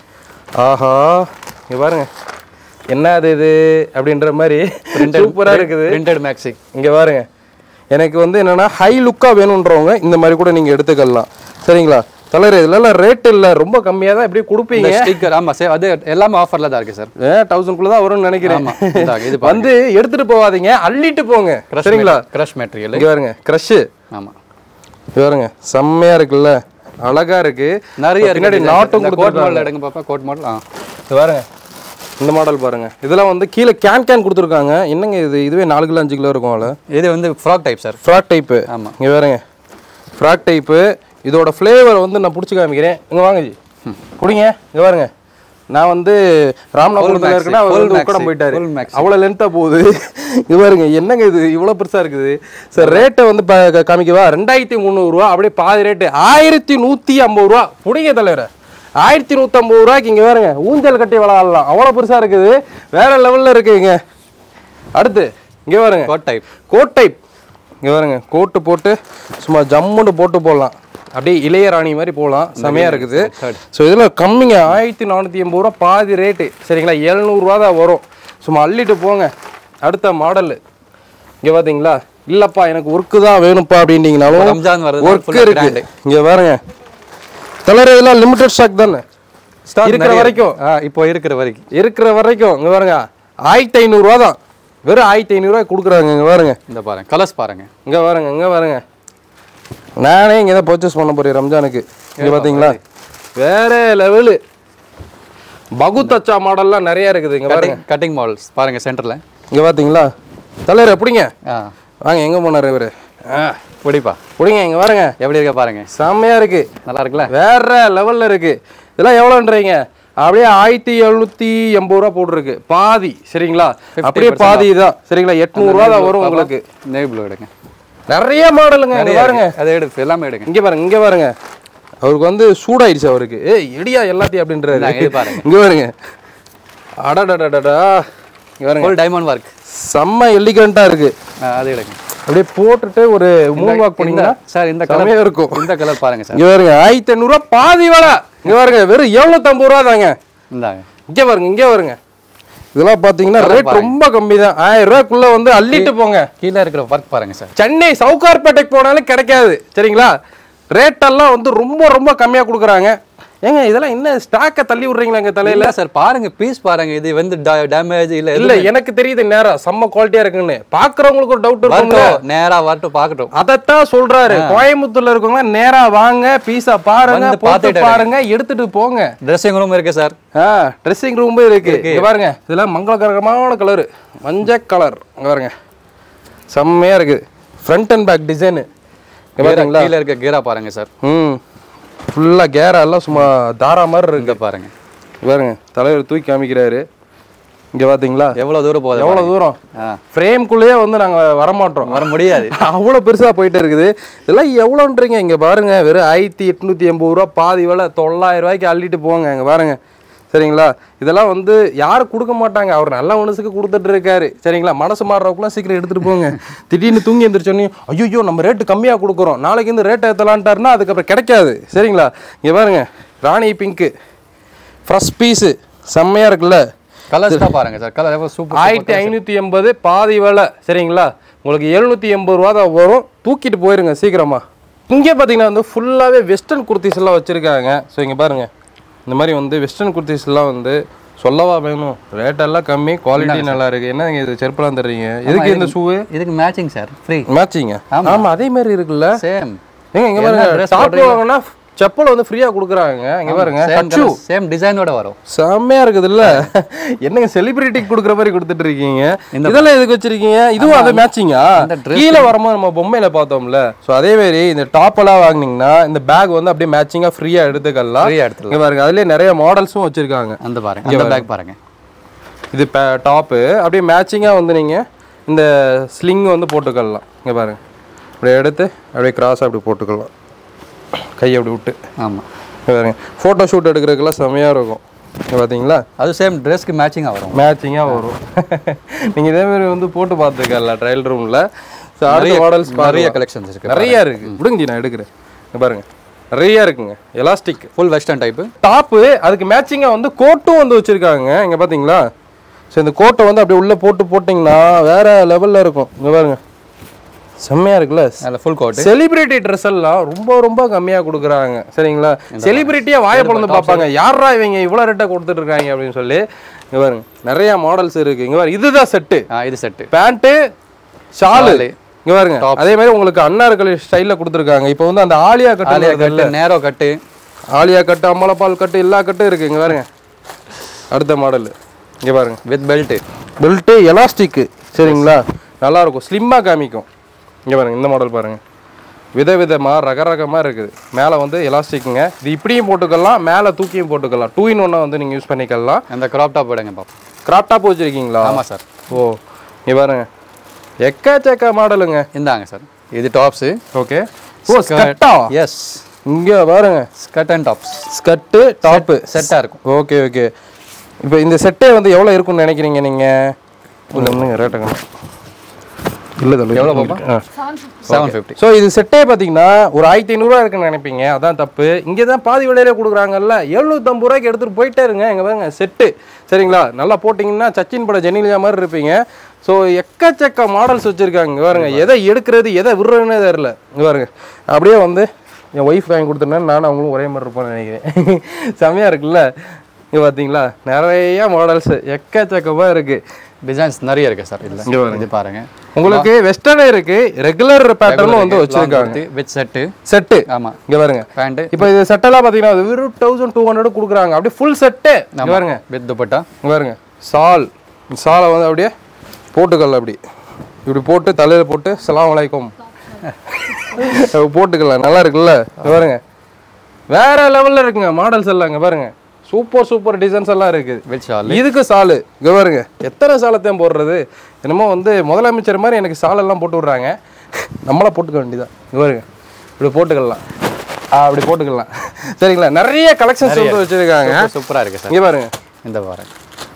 ஆஹா இங்கே பாருங்க என்ன அது இது அப்படின்ற மாதிரி சூப்பராக இருக்குது பிரிண்டட் மேக்ஸி இங்கே பாருங்க எனக்கு வந்து என்னன்னா ஹை லுக்காக வேணுன்றவங்க இந்த மாதிரி கூட நீங்கள் எடுத்துக்கலாம் சரிங்களா தலைவர் இதுலலாம் ரேட் இல்லை ரொம்ப கம்மியாக தான் எப்படி கொடுப்பீங்க ஸ்டிக்கர் ஆமா சார் அது எல்லாமே ஆஃபர்ல தான் இருக்கு சார் ஏ தௌசண்ட்குள்ளே தான் வரும்னு நினைக்கிறேன் ஆமா இந்தாங்க, இது வந்து எடுத்துட்டு போகாதீங்க அள்ளிட்டு போங்க சரிங்களா கிரஷ் மெட்டீரியல் இங்கே பாருங்க க்ரஷ்ஷு ஆமா இங்க பாருங்க செம்மையா இருக்குல்ல அழகா இருக்கு நிறைய இருக்கு பின்னாடி design. நாட்டும் இந்த கோட் கொடுத்துருக்காங்க மாடல் எடுங்க பாப்பா கோட் மாடல் ஆ இங்க பாருங்க இந்த மாடல் பாருங்க இதெல்லாம் வந்து கீழே கேன் கேன் கொடுத்துருக்காங்க என்னங்க இது இதுவே நாலு கிலோ அஞ்சு கிலோ இருக்கும் அதில் இது வந்து frock type sir frock type ஆமா. இங்க பாருங்க ஃப்ராக் டைப்பு இதோட ஃப்ளேவர் வந்து நான் பிடிச்சி காமிக்கிறேன் இங்க வாங்க ஜி குடிங்க இங்க பாருங்க நான் வந்து ராமநாதபுரத்தில் maxi, இருக்கேன்னா அவர் full வந்து maxi, உக்கடம் போயிட்டாரு full maxi. அவ்வளோ லென்த்தாக போகுது இது பாருங்க என்னங்க இது இவ்வளோ பெருசாக இருக்குது சார் ரேட்டை வந்து ப- க- காமிக்கவா ரெண்டாயிரத்தி முந்நூறுரூவா அப்படியே பாதி ரேட்டு ஆயிரத்தி நூற்றி ஐம்பது ரூபா பிடிங்க தலைவரை ஆயிரத்தி நூற்றம்பது ரூபாய்க்கு இங்கே பாருங்க ஊஞ்சல் கட்டி விளாடலாம் அவ்வளோ பெருசாக இருக்குது வேற லெவலில் இருக்குங்க அடுத்து இங்கே பாருங்க கோட் டைப் கோட் டைப் இங்கே பாருங்க கோட்டு போட்டு சும்மா ஜம்முன்னு போட்டு போடலாம் அப்படியே இளையராணி மாதிரி போகலாம் செமையாக இருக்குது ஸோ இதில் கம்மிங்க ஆயிரத்தி நானூற்றி எண்பது ரூபா பாதி ரேட்டு சரிங்களா எழுநூறுவா தான் வரும் சும்மா அள்ளிட்டு போங்க அடுத்த மாடலு இங்கே பார்த்தீங்களா இல்லைப்பா எனக்கு ஒர்க்கு தான் வேணும்ப்பா அப்படின்னீங்கனாலும் ரம்ஜான் வருது ஒர்க் இருக்கு இங்கே பாருங்க தலர் இதெல்லாம் லிமிடெட் ஸ்டாக் தானே இருக்கிற வரைக்கும் இப்போ இருக்கிற வரைக்கும் இருக்கிற வரைக்கும் இங்கே பாருங்க ஆயிரத்தி ஐநூறுரூவா தான் வெறும் ஆயிரத்தி ஐநூறுரூவா கொடுக்குறாங்க இங்கே பாருங்க இந்த பாருங்க கலர்ஸ் பாருங்க இங்கே பாருங்க இங்கே பாருங்க நானே இங்கே தான் பர்ச்சேஸ் பண்ண போறேன் ரம்ஜானுக்கு இங்கே பார்த்தீங்களா வேற லெவலு பகுத்தச்சா மாடல்லாம் நிறைய இருக்குது இங்கே பாருங்க கட்டிங் கட்டிங் மாடல்ஸ் பாருங்க சென்டர்ல இங்கே பார்த்தீங்களா தலைவர் எப்படிங்க ஆ வாங்க எங்கே போனார் இவர் ஆ பிடிப்பா பிடிங்க இங்கே பாருங்க எப்படி இருக்க பாருங்க செம்மையா இருக்கு நல்லா இருக்குல்ல வேற லெவல்ல இருக்கு இதெல்லாம் எவ்வளோன்றீங்க அப்படியே ஆயிரத்தி எழுநூத்தி எண்பது ரூபா போட்டிருக்கு பாதி சரிங்களா அப்படியே பாதி தான் சரிங்களா எட்நூறுவா தான் வரும் உங்களுக்கு நேவி ப்ளூ எடுங்க நிறைய மாடலுங்க இங்க பாருங்க அதை எடுத்து எல்லாமே எடுங்க இங்க பாருங்க இங்க பாருங்க அவருக்கு வந்து சூடாயிடுச்சு அவருக்கு ஏய் எடியா எல்லாத்தையும் அப்படின்றாரு இந்தாங்க, இது பாருங்க. இங்க பாருங்க அடடடடடா இங்க பாருங்க ஃபுல் டைமண்ட் ஒர்க் செம்ம எலிகண்டா இருக்கு அது எடுங்க அப்படியே போட்டுட்டு ஒரு மூவ் வாக் பண்ணீங்கன்னா சார் இந்த செமையா கலர் இருக்கும் இந்த கலர் பாருங்க சார் இங்க பாருங்க ஆயிரத்தி ஐநூறுரூவா பாதி வேலை இங்க பாருங்க வெறும் எழுநூத்தம்பது ரூபா தாங்க இந்தாங்க இங்க பாருங்க இங்க பாருங்க இதெல்லாம் பாத்தீங்கன்னா ரேட் ரொம்ப கம்மி தான் ஆயிரம் ரூபாய்க்குள்ள வந்து அள்ளிட்டு போங்க கீழே இருக்கிற ஒர்க் பாருங்க சார் சென்னை சவுகார்பேட்டைக்கு போனாலும் கிடைக்காது சரிங்களா ரேட்டெல்லாம் வந்து ரொம்ப ரொம்ப கம்மியாக கொடுக்குறாங்க ஏங்க இதெல்லாம் என்ன ஸ்டாக்கை தள்ளி விட்றீங்களா எங்கள் தலையில் இல்ல சார் பாருங்க பீஸ் பாருங்க இது வந்து டேமேஜ் இல்ல இல்ல எனக்கு தெரியுது நேரம் செம்ம குவாலிட்டியா இருக்குன்னு பாக்குறவங்களுக்கு ஒரு டவுட் இருக்கும்ல வரட்டும் நேரா வரட்டும் பார்க்கட்டும் அதைத்தான் சொல்றாரு கோயம்புத்தூர்ல இருக்கவங்க நேரா வாங்க பீஸா பாருங்க வந்து போட்டு பார்த்துட்டு பாருங்க எடுத்துட்டு போங்க ட்ரெஸ்ஸிங் ரூம் இருக்கு சார் ஆ ட்ரெஸ்ஸிங் ரூம் இருக்கு இங்க பாருங்க இதெல்லாம் மங்களகரமான கலர் மஞ்சள் கலர் இங்க பாருங்க செம்மையா இருக்கு ஃப்ரண்ட் அண்ட் பேக் டிசைனு இங்க பாருங்களா கீழே இருக்க கீரா பாருங்க சார் ம் ஃபுல்லா கேரா எல்லாம் சும்மா தாரா மாதிரி இருக்கு இங்க பாருங்க இங்க பாருங்க தலைவர் தூக்கி காமிக்கிறாரு இங்க பாத்தீங்களா எவ்வளவு தூரம் போகுது எவ்வளவு தூரம் ஆ. ஃப்ரேம்குள்ளேயே வந்து நாங்க வரமாட்டோம் வர முடியாது அவ்வளோ பெருசா போயிட்டு இருக்குது இதெல்லாம் எவ்வளோன்றீங்க இங்க பாருங்க வெறும் ஆயிரத்தி எட்நூத்தி எண்பது ரூபா பாதி விலை தொள்ளாயிரம் ரூபாய்க்கு அள்ளிட்டு போங்க இங்க பாருங்க சரிங்களா இதெல்லாம் வந்து யாரும் கொடுக்க மாட்டாங்க அவர் நல்ல மனசுக்கு கொடுத்துட்டு இருக்காரு சரிங்களா மனசு மாறுறவக்குலாம் சீக்கிரம் எடுத்துட்டு போங்க திடீர்னு தூங்கி எந்திரிச்சோன்னே ஐயோ நம்ம ரேட்டு கம்மியா கொடுக்குறோம் நாளைக்கு இந்த ரேட் ஏற்றலான்ட்டாருன்னா அதுக்கப்புறம் கிடைக்காது சரிங்களா இங்க பாருங்க ராணி பிங்க்கு ஃப்ரெஷ் பீஸு செம்மையா இருக்குல்ல கலர்ஸ் தான் பாருங்க சார் கலர் எவ்வளவு சூப்பர் ஆயிரத்தி ஐநூற்றி எண்பது பாதி விலை சரிங்களா உங்களுக்கு எழுநூற்றி எண்பது ரூபா தான் வரும் தூக்கிட்டு போயிருங்க சீக்கிரமா இங்கே பார்த்தீங்கன்னா வந்து ஃபுல்லாகவே வெஸ்டர்ன் குர்த்திஸ் எல்லாம் வச்சுருக்காங்க ஸோ இங்கே பாருங்க இந்த மாதிரி வந்து வெஸ்டர்ன் குர்த்திஸ் எல்லாம் வந்து சொல்லவா வேணும் ரேட் எல்லாம் கம்மி குவாலிட்டி நல்லா இருக்கு என்னங்க இது செருப்பெல்லாம் தர்றீங்க எதுக்கு இந்த ஷூவு இதுக்கு மேட்சிங் சார் ஃப்ரீ மேட்சிங்க ஆமா அதே மாதிரி இருக்குல்ல சேம் ஏங்க இங்க என்ன பாருங்க dress டாப் வாங்கினா செப்பல் வந்து ஃப்ரீயா கொடுக்குறாங்க இங்க பாருங்க கச்சு சேம் டிசைனோட வரும் செம்மையா இருக்குதுல்ல என்னங்க செலிபிரிட்டிக்கு கொடுக்குற மாதிரி கொடுத்துட்டு இருக்கீங்க இதெல்லாம் எதுக்கு வச்சிருக்கீங்க இதுவும் அது மேட்சிங்கா அந்த கீழே வரும்போது நம்ம பொம்மையில பார்த்தோம்ல ஸோ அதே மாதிரி இந்த டாப் எல்லாம் வாங்குனீங்கன்னா இந்த பேக் வந்து அப்படியே மேட்சிங்கா ஃப்ரீயா எடுத்துக்கலாம் ஃப்ரீயா எடுத்துக்கலாம் இங்க பாருங்க அதுலயே நிறைய மாடல்ஸும் வச்சிருக்காங்க அந்த பாருங்க அந்த பேக் பாருங்க இது டாப்பு அப்படியே மேட்சிங்கா வந்து நீங்க இந்த ஸ்லிங் வந்து போட்டுக்கலாம் இங்க பாருங்க அப்படியே எடுத்து அப்படியே கிராஸாக அப்படி போட்டுக்கலாம் கை அப்படி விட்டு ஆமா இங்க பாருங்க ஃபோட்டோ ஷூட் எடுக்கிறதுக்கெல்லாம் செமையா இருக்கும் இங்க பாத்தீங்களா அது சேம் ட்ரெஸ்க்கு மேட்சிங்கா வரும் மேட்சிங்காக வரும் நீங்கள் இதே மாதிரி வந்து போட்டு பார்த்துக்கல ட்ரையல் ரூமில் ஸோ அடுத்த மாடல்ஸ் நிறைய கலெக்ஷன்ஸ் இருக்கு நிறைய இருக்கு விடுங்க நான் எடுக்கிறேன் இங்க பாருங்க நிறைய இருக்குங்க elastic full western type top அதுக்கு மேட்சிங்காக வந்து கோட்டும் வந்து வச்சிருக்காங்க இங்க பாத்தீங்களா ஸோ இந்த கோட்டை வந்து அப்படியே உள்ள போட்டு போட்டிங்கன்னா வேற லெவல்ல இருக்கும் இங்க பாருங்க செம்மையா இருக்குல்ல அதில் ஃபுல் கோட் செலிபிரிட்டி ட்ரெஸ் எல்லாம் ரொம்ப ரொம்ப கம்மியா கொடுக்குறாங்க சரிங்களா செலிபிரிட்டியா வாயை பொழுது பார்ப்பாங்க யாரா இவங்க இவ்வளோ ரேட்டா கொடுத்துட்டு இருக்காங்க அப்படின்னு சொல்லி இங்க பாருங்க நிறைய மாடல்ஸ் இருக்கு இங்க பாருங்க இதுதான் செட்டு ஆ இது செட்டு பேண்ட்டு ஷாலு Shawl. இங்க பாருங்க அதே மாதிரி உங்களுக்கு அன்னார்கள் ஸ்டைல்ல கொடுத்துருக்காங்க இப்போ வந்து அந்த ஆலியா கட்டு ஆலியா வருது இல்ல கட்டு நேரோ கட்டு ஆலியா கட்டு அம்மலப்பால் கட்டு எல்லா கட்டும் இருக்கு இங்க பாருங்க அடுத்த மாடல் இங்க பாருங்க வித் பெல்ட் பெல்ட்டு எலாஸ்டிக்கு சரிங்களா நல்லா இருக்கும் ஸ்லிம்மாக காமிக்கும் இங்க பாருங்க இந்த மாடல் பாருங்க விதவிதமா ரகரகமாக இருக்குது மேலே வந்து எலாஸ்டிக்குங்க இது இப்படியும் போட்டுக்கலாம் மேலே தூக்கியும் போட்டுக்கலாம் டூ இன் ஒன்னாக வந்து நீங்கள் யூஸ் பண்ணிக்கலாம் இந்த கிராப் டாப் எடுங்க பாப்போம் கிராப் டாப் வச்சுருக்கீங்களா ஆமாம் சார் ஓ இங்க பாருங்க எக்கச்சக்க மாடலுங்க இந்தாங்க சார் இது டாப்ஸு ஓகே ஓ ஸ்கர்ட்டா எஸ் இங்க பாருங்க skirt and tops skirt top செட்டாக இருக்கும் ஓகே ஓகே இப்போ இந்த செட்டே வந்து எவ்வளோ இருக்கும்னு நினைக்கிறீங்க நீங்கள் ஒன்றுங்க ரேட்டுங்க இல்லை தம்பி எவ்வளோ பாப்பா? ஆ செவன் ஃபிஃப்டி ஸோ இது செட்டே பார்த்தீங்கன்னா ஒரு ஆயிரத்தி ஐநூறுரூவா இருக்குன்னு நினைப்பீங்க அதான் தப்பு இங்கே தான் பாதி விலையிலே கொடுக்குறாங்கல்ல எழுநூற்றம்பது ரூபாய்க்கு எடுத்துகிட்டு போயிட்டே இருங்க எங்க பாருங்க செட்டு சரிங்களா நல்லா போட்டிங்கன்னா சச்சின் பட ஜெனிலியா மாதிரி இருப்பீங்க ஸோ எக்கச்சக்க மாடல்ஸ் வச்சுருக்காங்க இங்கே பாருங்க எதை எடுக்கிறது எதை விடுறதுன்னே தெரில இங்கே பாருங்க அப்படியே வந்து என் ஒய்ஃப் வாங்கி கொடுத்துருந்தேன் நானும் அவங்களும் ஒரே மாதிரி இருப்போம்னு நினைக்கிறேன் செமையாக இருக்குல்ல இங்கே பார்த்தீங்களா நிறைய மாடல்ஸ் எக்கச்சக்கமாக இருக்குது டிசைன்ஸ் நிறைய இருக்கு சார் இதில் இங்க பாருங்க. இது பாருங்க உங்களுக்கு வெஸ்டர்னே இருக்கு ரெகுலர் பேட்டர்னும் வந்து வச்சிருக்காங்க வித் செட்டு செட்டு ஆமாம் இங்க பாருங்க பேண்ட்டு இப்போ இது செட்டெல்லாம் பார்த்தீங்கன்னா அது வெறும் தௌசண்ட் டூ ஹண்ட்ரட் கொடுக்குறாங்க அப்படியே ஃபுல் செட்டு இங்க பாருங்க வித் துப்பட்டா இங்க பாருங்க சால் சாலை வந்து அப்படியே போட்டுக்கல அப்படி இப்படி போட்டு தலையில போட்டு சலாம் வலைக்கும் போட்டுக்கலாம் நல்லா இருக்குல்ல இங்க பாருங்க வேற லெவல்ல இருக்குங்க மாடல்ஸ் எல்லாம் இங்க பாருங்க சூப்பர் சூப்பர் டிசைன்ஸ் எல்லாம் இருக்குது வித் ஷால் இதுக்கு சாலு இங்க பாருங்க எத்தனை சாலத்தையும் போடுறது என்னமோ வந்து முதலமைச்சர் மாதிரி எனக்கு சாலெல்லாம் போட்டு விடுறாங்க நம்மளா போட்டுக்க வேண்டியதான் இங்க பாருங்க இப்படி போட்டுக்கலாம் ஆ அப்படி போட்டுக்கலாம் சரிங்களா நிறைய கலெக்ஷன்ஸ் வந்து வச்சிருக்காங்க சூப்பராக இருக்கு சார் இங்க பாருங்க இந்த பாருங்க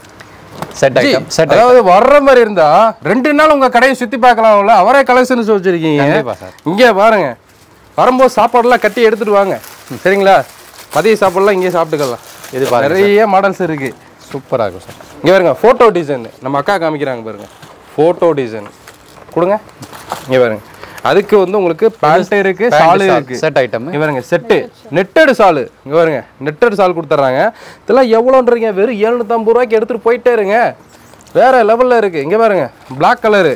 செட் ஐட்டம் செட் அதாவது வர்ற மாதிரி இருந்தா ரெண்டு நாள் உங்க கடையை சுத்தி பார்க்கலாம்ல அவரே கலெக்ஷன்ஸ் வச்சிருக்கீங்க கண்டிப்பா சார் இங்கே பாருங்க வரும்போது சாப்பாடுலாம் கட்டி எடுத்துட்டு வாங்க சரிங்களா மதிய சாப்பாடுலாம் இங்கேயே சாப்பிட்டுக்கலாம் இது பாருங்க நிறைய மாடல்ஸ் இருக்கு சூப்பராக இருக்கும் சார் இங்க பாருங்க ஃபோட்டோ டிசைன் நம்ம அக்கா காமிக்கிறாங்க பாருங்க ஃபோட்டோ டிசைன் கொடுங்க இங்க பாருங்க அதுக்கு வந்து உங்களுக்கு பேண்ட் இருக்கு சாலு இருக்கு செட் ஐட்டம் இங்க பாருங்க செட்டு நெட்டடு சாலு இங்க பாருங்க நெட்டடு சால் கொடுத்துட்றாங்க இதெல்லாம் எவ்வளோன்றீங்க வெறும் எழுநூத்தம்பது ரூபாய்க்கு எடுத்துட்டு போயிட்டே இருங்க வேற லெவல்ல இருக்கு இங்க பாருங்க பிளாக் கலரு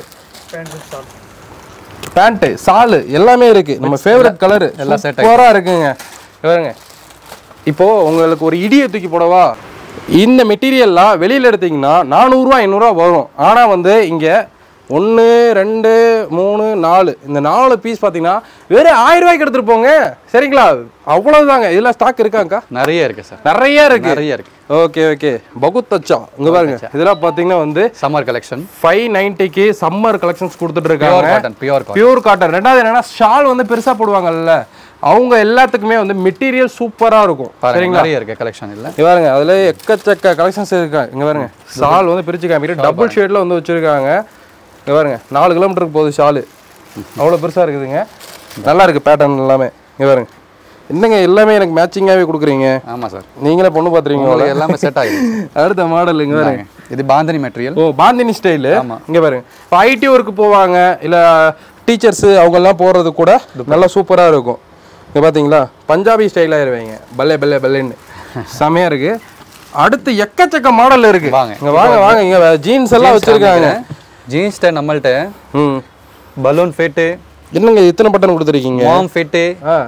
பேண்ட்டு சாலு எல்லாமே இருக்கு நம்ம ஃபேவரட் கலரு எல்லாம் set சூப்பரா இருக்குங்க இங்க பாருங்க இப்போ உங்களுக்கு ஒரு இடியை தூக்கி போடவா இந்த மெட்டீரியல்லாம் வெளியில எடுத்தீங்கன்னா நானூறுரூவா ஐநூறுரூவா வரும் ஆனா வந்து இங்க ஒன்று ரெண்டு மூணு நாலு இந்த நாலு பீஸ் பார்த்தீங்கன்னா வெறும் ஆயிரம் ரூபாய்க்கு எடுத்துட்டு போங்க சரிங்களா அவ்வளவுதாங்க இதெல்லாம் ஸ்டாக் இருக்காங்கக்கா நிறைய இருக்கு சார் நிறைய இருக்கு நிறைய இருக்கு ஓகே ஓகே பகுத் அச்சா இங்க பாருங்க இதெல்லாம் பார்த்தீங்கன்னா வந்து சம்மர் கலெக்ஷன் ஃபைவ் நைன்ட்டிக்கு சம்மர் கலெக்ஷன்ஸ் கொடுத்துட்டு பியூர் இருக்காங்க cotton pure cotton pure cotton ரெண்டாவது என்னன்னா ஷால் வந்து பெருசா போடுவாங்கல்ல அவங்க எல்லாத்துக்குமே வந்து மெட்டீரியல் சூப்பரா இருக்கும் பாருங்க சரிங்களா நிறைய இருக்கு கலெக்ஷன் இல்ல இங்க பாருங்க அதுல எக்கச்சக்க கலெக்ஷன்ஸ் இருக்காங்க இங்க பாருங்க ஷால் வந்து பிரிச்சு காமிக்கிட்டு டபுள் ஷேட்ல வந்து வச்சிருக்காங்க இங்க பாருங்க நாலு கிலோமீட்டருக்கு போகுது ஷாலு அவ்வளோ பெருசா இருக்குதுங்க நல்லா இருக்கு பேட்டர்ன் எல்லாமே இங்க பாருங்க என்னங்க எல்லாமே எனக்கு மேட்சிங்காவே கொடுக்குறீங்க ஆமா சார் நீங்களே பொண்ணு பார்த்துருவீங்க உங்களுக்கு எல்லாமே செட் ஆகிடும் அடுத்த மாடல் இங்க பாருங்க இது bandhani material oh bandhani style ஆமா. இங்க பாருங்க இப்போ ஐடி ஒர்க்கு போவாங்க இல்ல டீச்சர்ஸ் அவங்க எல்லாம் போறது கூட நல்லா சூப்பரா இருக்கும் இங்க பாத்தீங்களா பஞ்சாபி ஸ்டைல் ஆயிருவீங்க பல்லே பல்லே பல்லேன்னு செமையா இருக்கு அடுத்து எக்கச்சக்க மாடல் இருக்கு வாங்க. இங்க வாங்க வாங்க இங்க ஜீன்ஸ் எல்லாம் வச்சிருக்காங்க ஜீன்ஸ் நம்மள்ட்ட ம் பலூன் ஃபிட்டு என்னங்க இத்தனை பட்டன் கொடுத்துருக்கீங்க மாம் ஃபிட்டு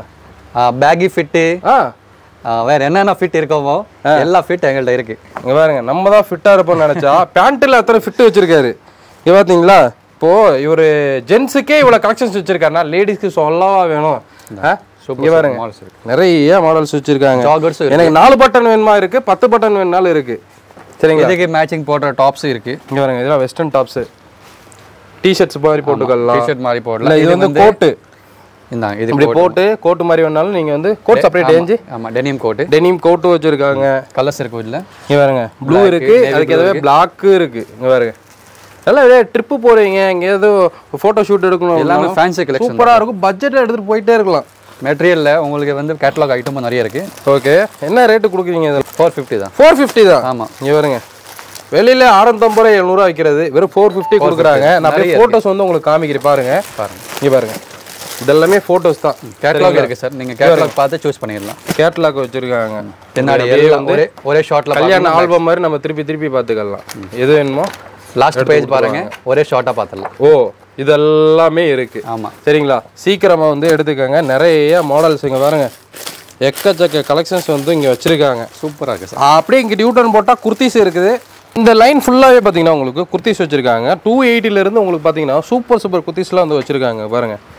ஆ பேகி ஃபிட்டு ஆ வேற என்னென்ன ஃபிட் இருக்கோமோ எல்லா ஃபிட் எங்கள்கிட்ட இருக்கு இங்க பாருங்க நம்ம தான் ஃபிட்டா இருப்போம்னு நினைச்சா பேண்ட்ல அத்தனை ஃபிட் வச்சிருக்காரு இங்க பாத்தீங்களா இப்போ இவரு ஜென்ஸுக்கே இவ்வளவு கலெக்ஷன்ஸ் வச்சிருக்காருன்னா லேடிஸ்க்கு சொல்லவா வேணும் ஆ? இங்க பாருங்க மாடல்ஸ் இருக்கு நிறைய மாடல்ஸ் வச்சிருக்காங்க ஜாகர்ஸ் எனக்கு நாலு பட்டன் வேணுமா இருக்கு பத்து பட்டன் வேணுனாலும் இருக்கு சரிங்களா இதுக்கு மேட்சிங் போடுற டாப்ஸ் இருக்கு இங்க பாருங்க இதெல்லாம் வெஸ்டர்ன் டாப்ஸ் டிஷர்ட்ஸ் மாதிரி போட்டுக்கலாம் டிஷர்ட் மாதிரி இல்ல போடலாம் இது வந்து கோட்டு இந்தாங்க இது இப்படி போட்டு கோட்டு மாதிரி வேணாலும் நீங்க வந்து கோட் செப்பரேட் ஏஞ்சி ஆமா டெனியம் கோட்டு டெனிம் கோட்டு வச்சிருக்காங்க கலர்ஸ் இருக்கு இதுல இங்க பாருங்க ப்ளூ இருக்கு அதுக்கு எதாவது பிளாக்கு இருக்கு இங்க பாருங்க எல்லாம் இதே ட்ரிப்பு போறீங்க இங்க ஏதோ போட்டோ ஷூட் எடுக்கணும் எல்லாமே ஃபேன்சி கலெக்ஷன் சூப்பரா இருக்கும் பட்ஜெட் எடுத்துட்டு போயிட்டே இருக்கலாம் மெட்டீரியல்ல உங்களுக்கு வந்து கேட்டலாக் ஐட்டமும் நிறைய இருக்கு ஓகே என்ன ரேட்டு கொடுக்குறீங்க இதில் ஃபோர் ஃபிஃப்டி தான் ஃபோர் ஃபிஃப்டி தான் ஆமா இங்க பாருங்க வெளியில அறுநூத்தம்பது ரூபாய் எழுநூறுவா விற்கிறது வெறும் ஃபோர் ஃபிஃப்டி கொடுக்குறாங்க நான் அப்படியே ஃபோட்டோஸ் வந்து உங்களுக்கு காமிக்கிறேன் பாருங்க பாருங்க இங்க பாருங்க இதெல்லாமே ஃபோட்டோஸ் தான் கேட்டலாக் இருக்கு சார் நீங்க கேட்டலாக் பார்த்து சூஸ் பண்ணிடலாம் கேட்லாக் வச்சிருக்காங்க பின்னாடி அப்படியே எல்லாம் ஒரே ஒரே ஷார்ட்ல கல்யாண ஆல்பம் மாதிரி நம்ம திருப்பி திருப்பி பார்த்துக்கலாம் எது வேணுமோ லாஸ்ட் பேஜ் பாருங்க ஒரே ஷார்ட்டா பார்த்துடலாம் ஓ இதெல்லாமே இருக்கு ஆமா சரிங்களா சீக்கிரமா வந்து எடுத்துக்கோங்க நிறைய மாடல்ஸ் இங்க பாருங்க எக்கச்சக்க கலெக்ஷன்ஸ் வந்து இங்க வச்சிருக்காங்க சூப்பரா இருக்கு சார் அப்படியே இங்க டியூட்டன் போட்டா குர்த்திஸ் இருக்குது இந்த லைன் ஃபுல்லாவே பாத்தீங்கன்னா உங்களுக்கு குர்த்திஸ் வச்சிருக்காங்க டூ இருந்து உங்களுக்கு பாத்தீங்கன்னா சூப்பர் சூப்பர் குர்த்திஸ்லாம் வந்து வச்சிருக்காங்க பாருங்க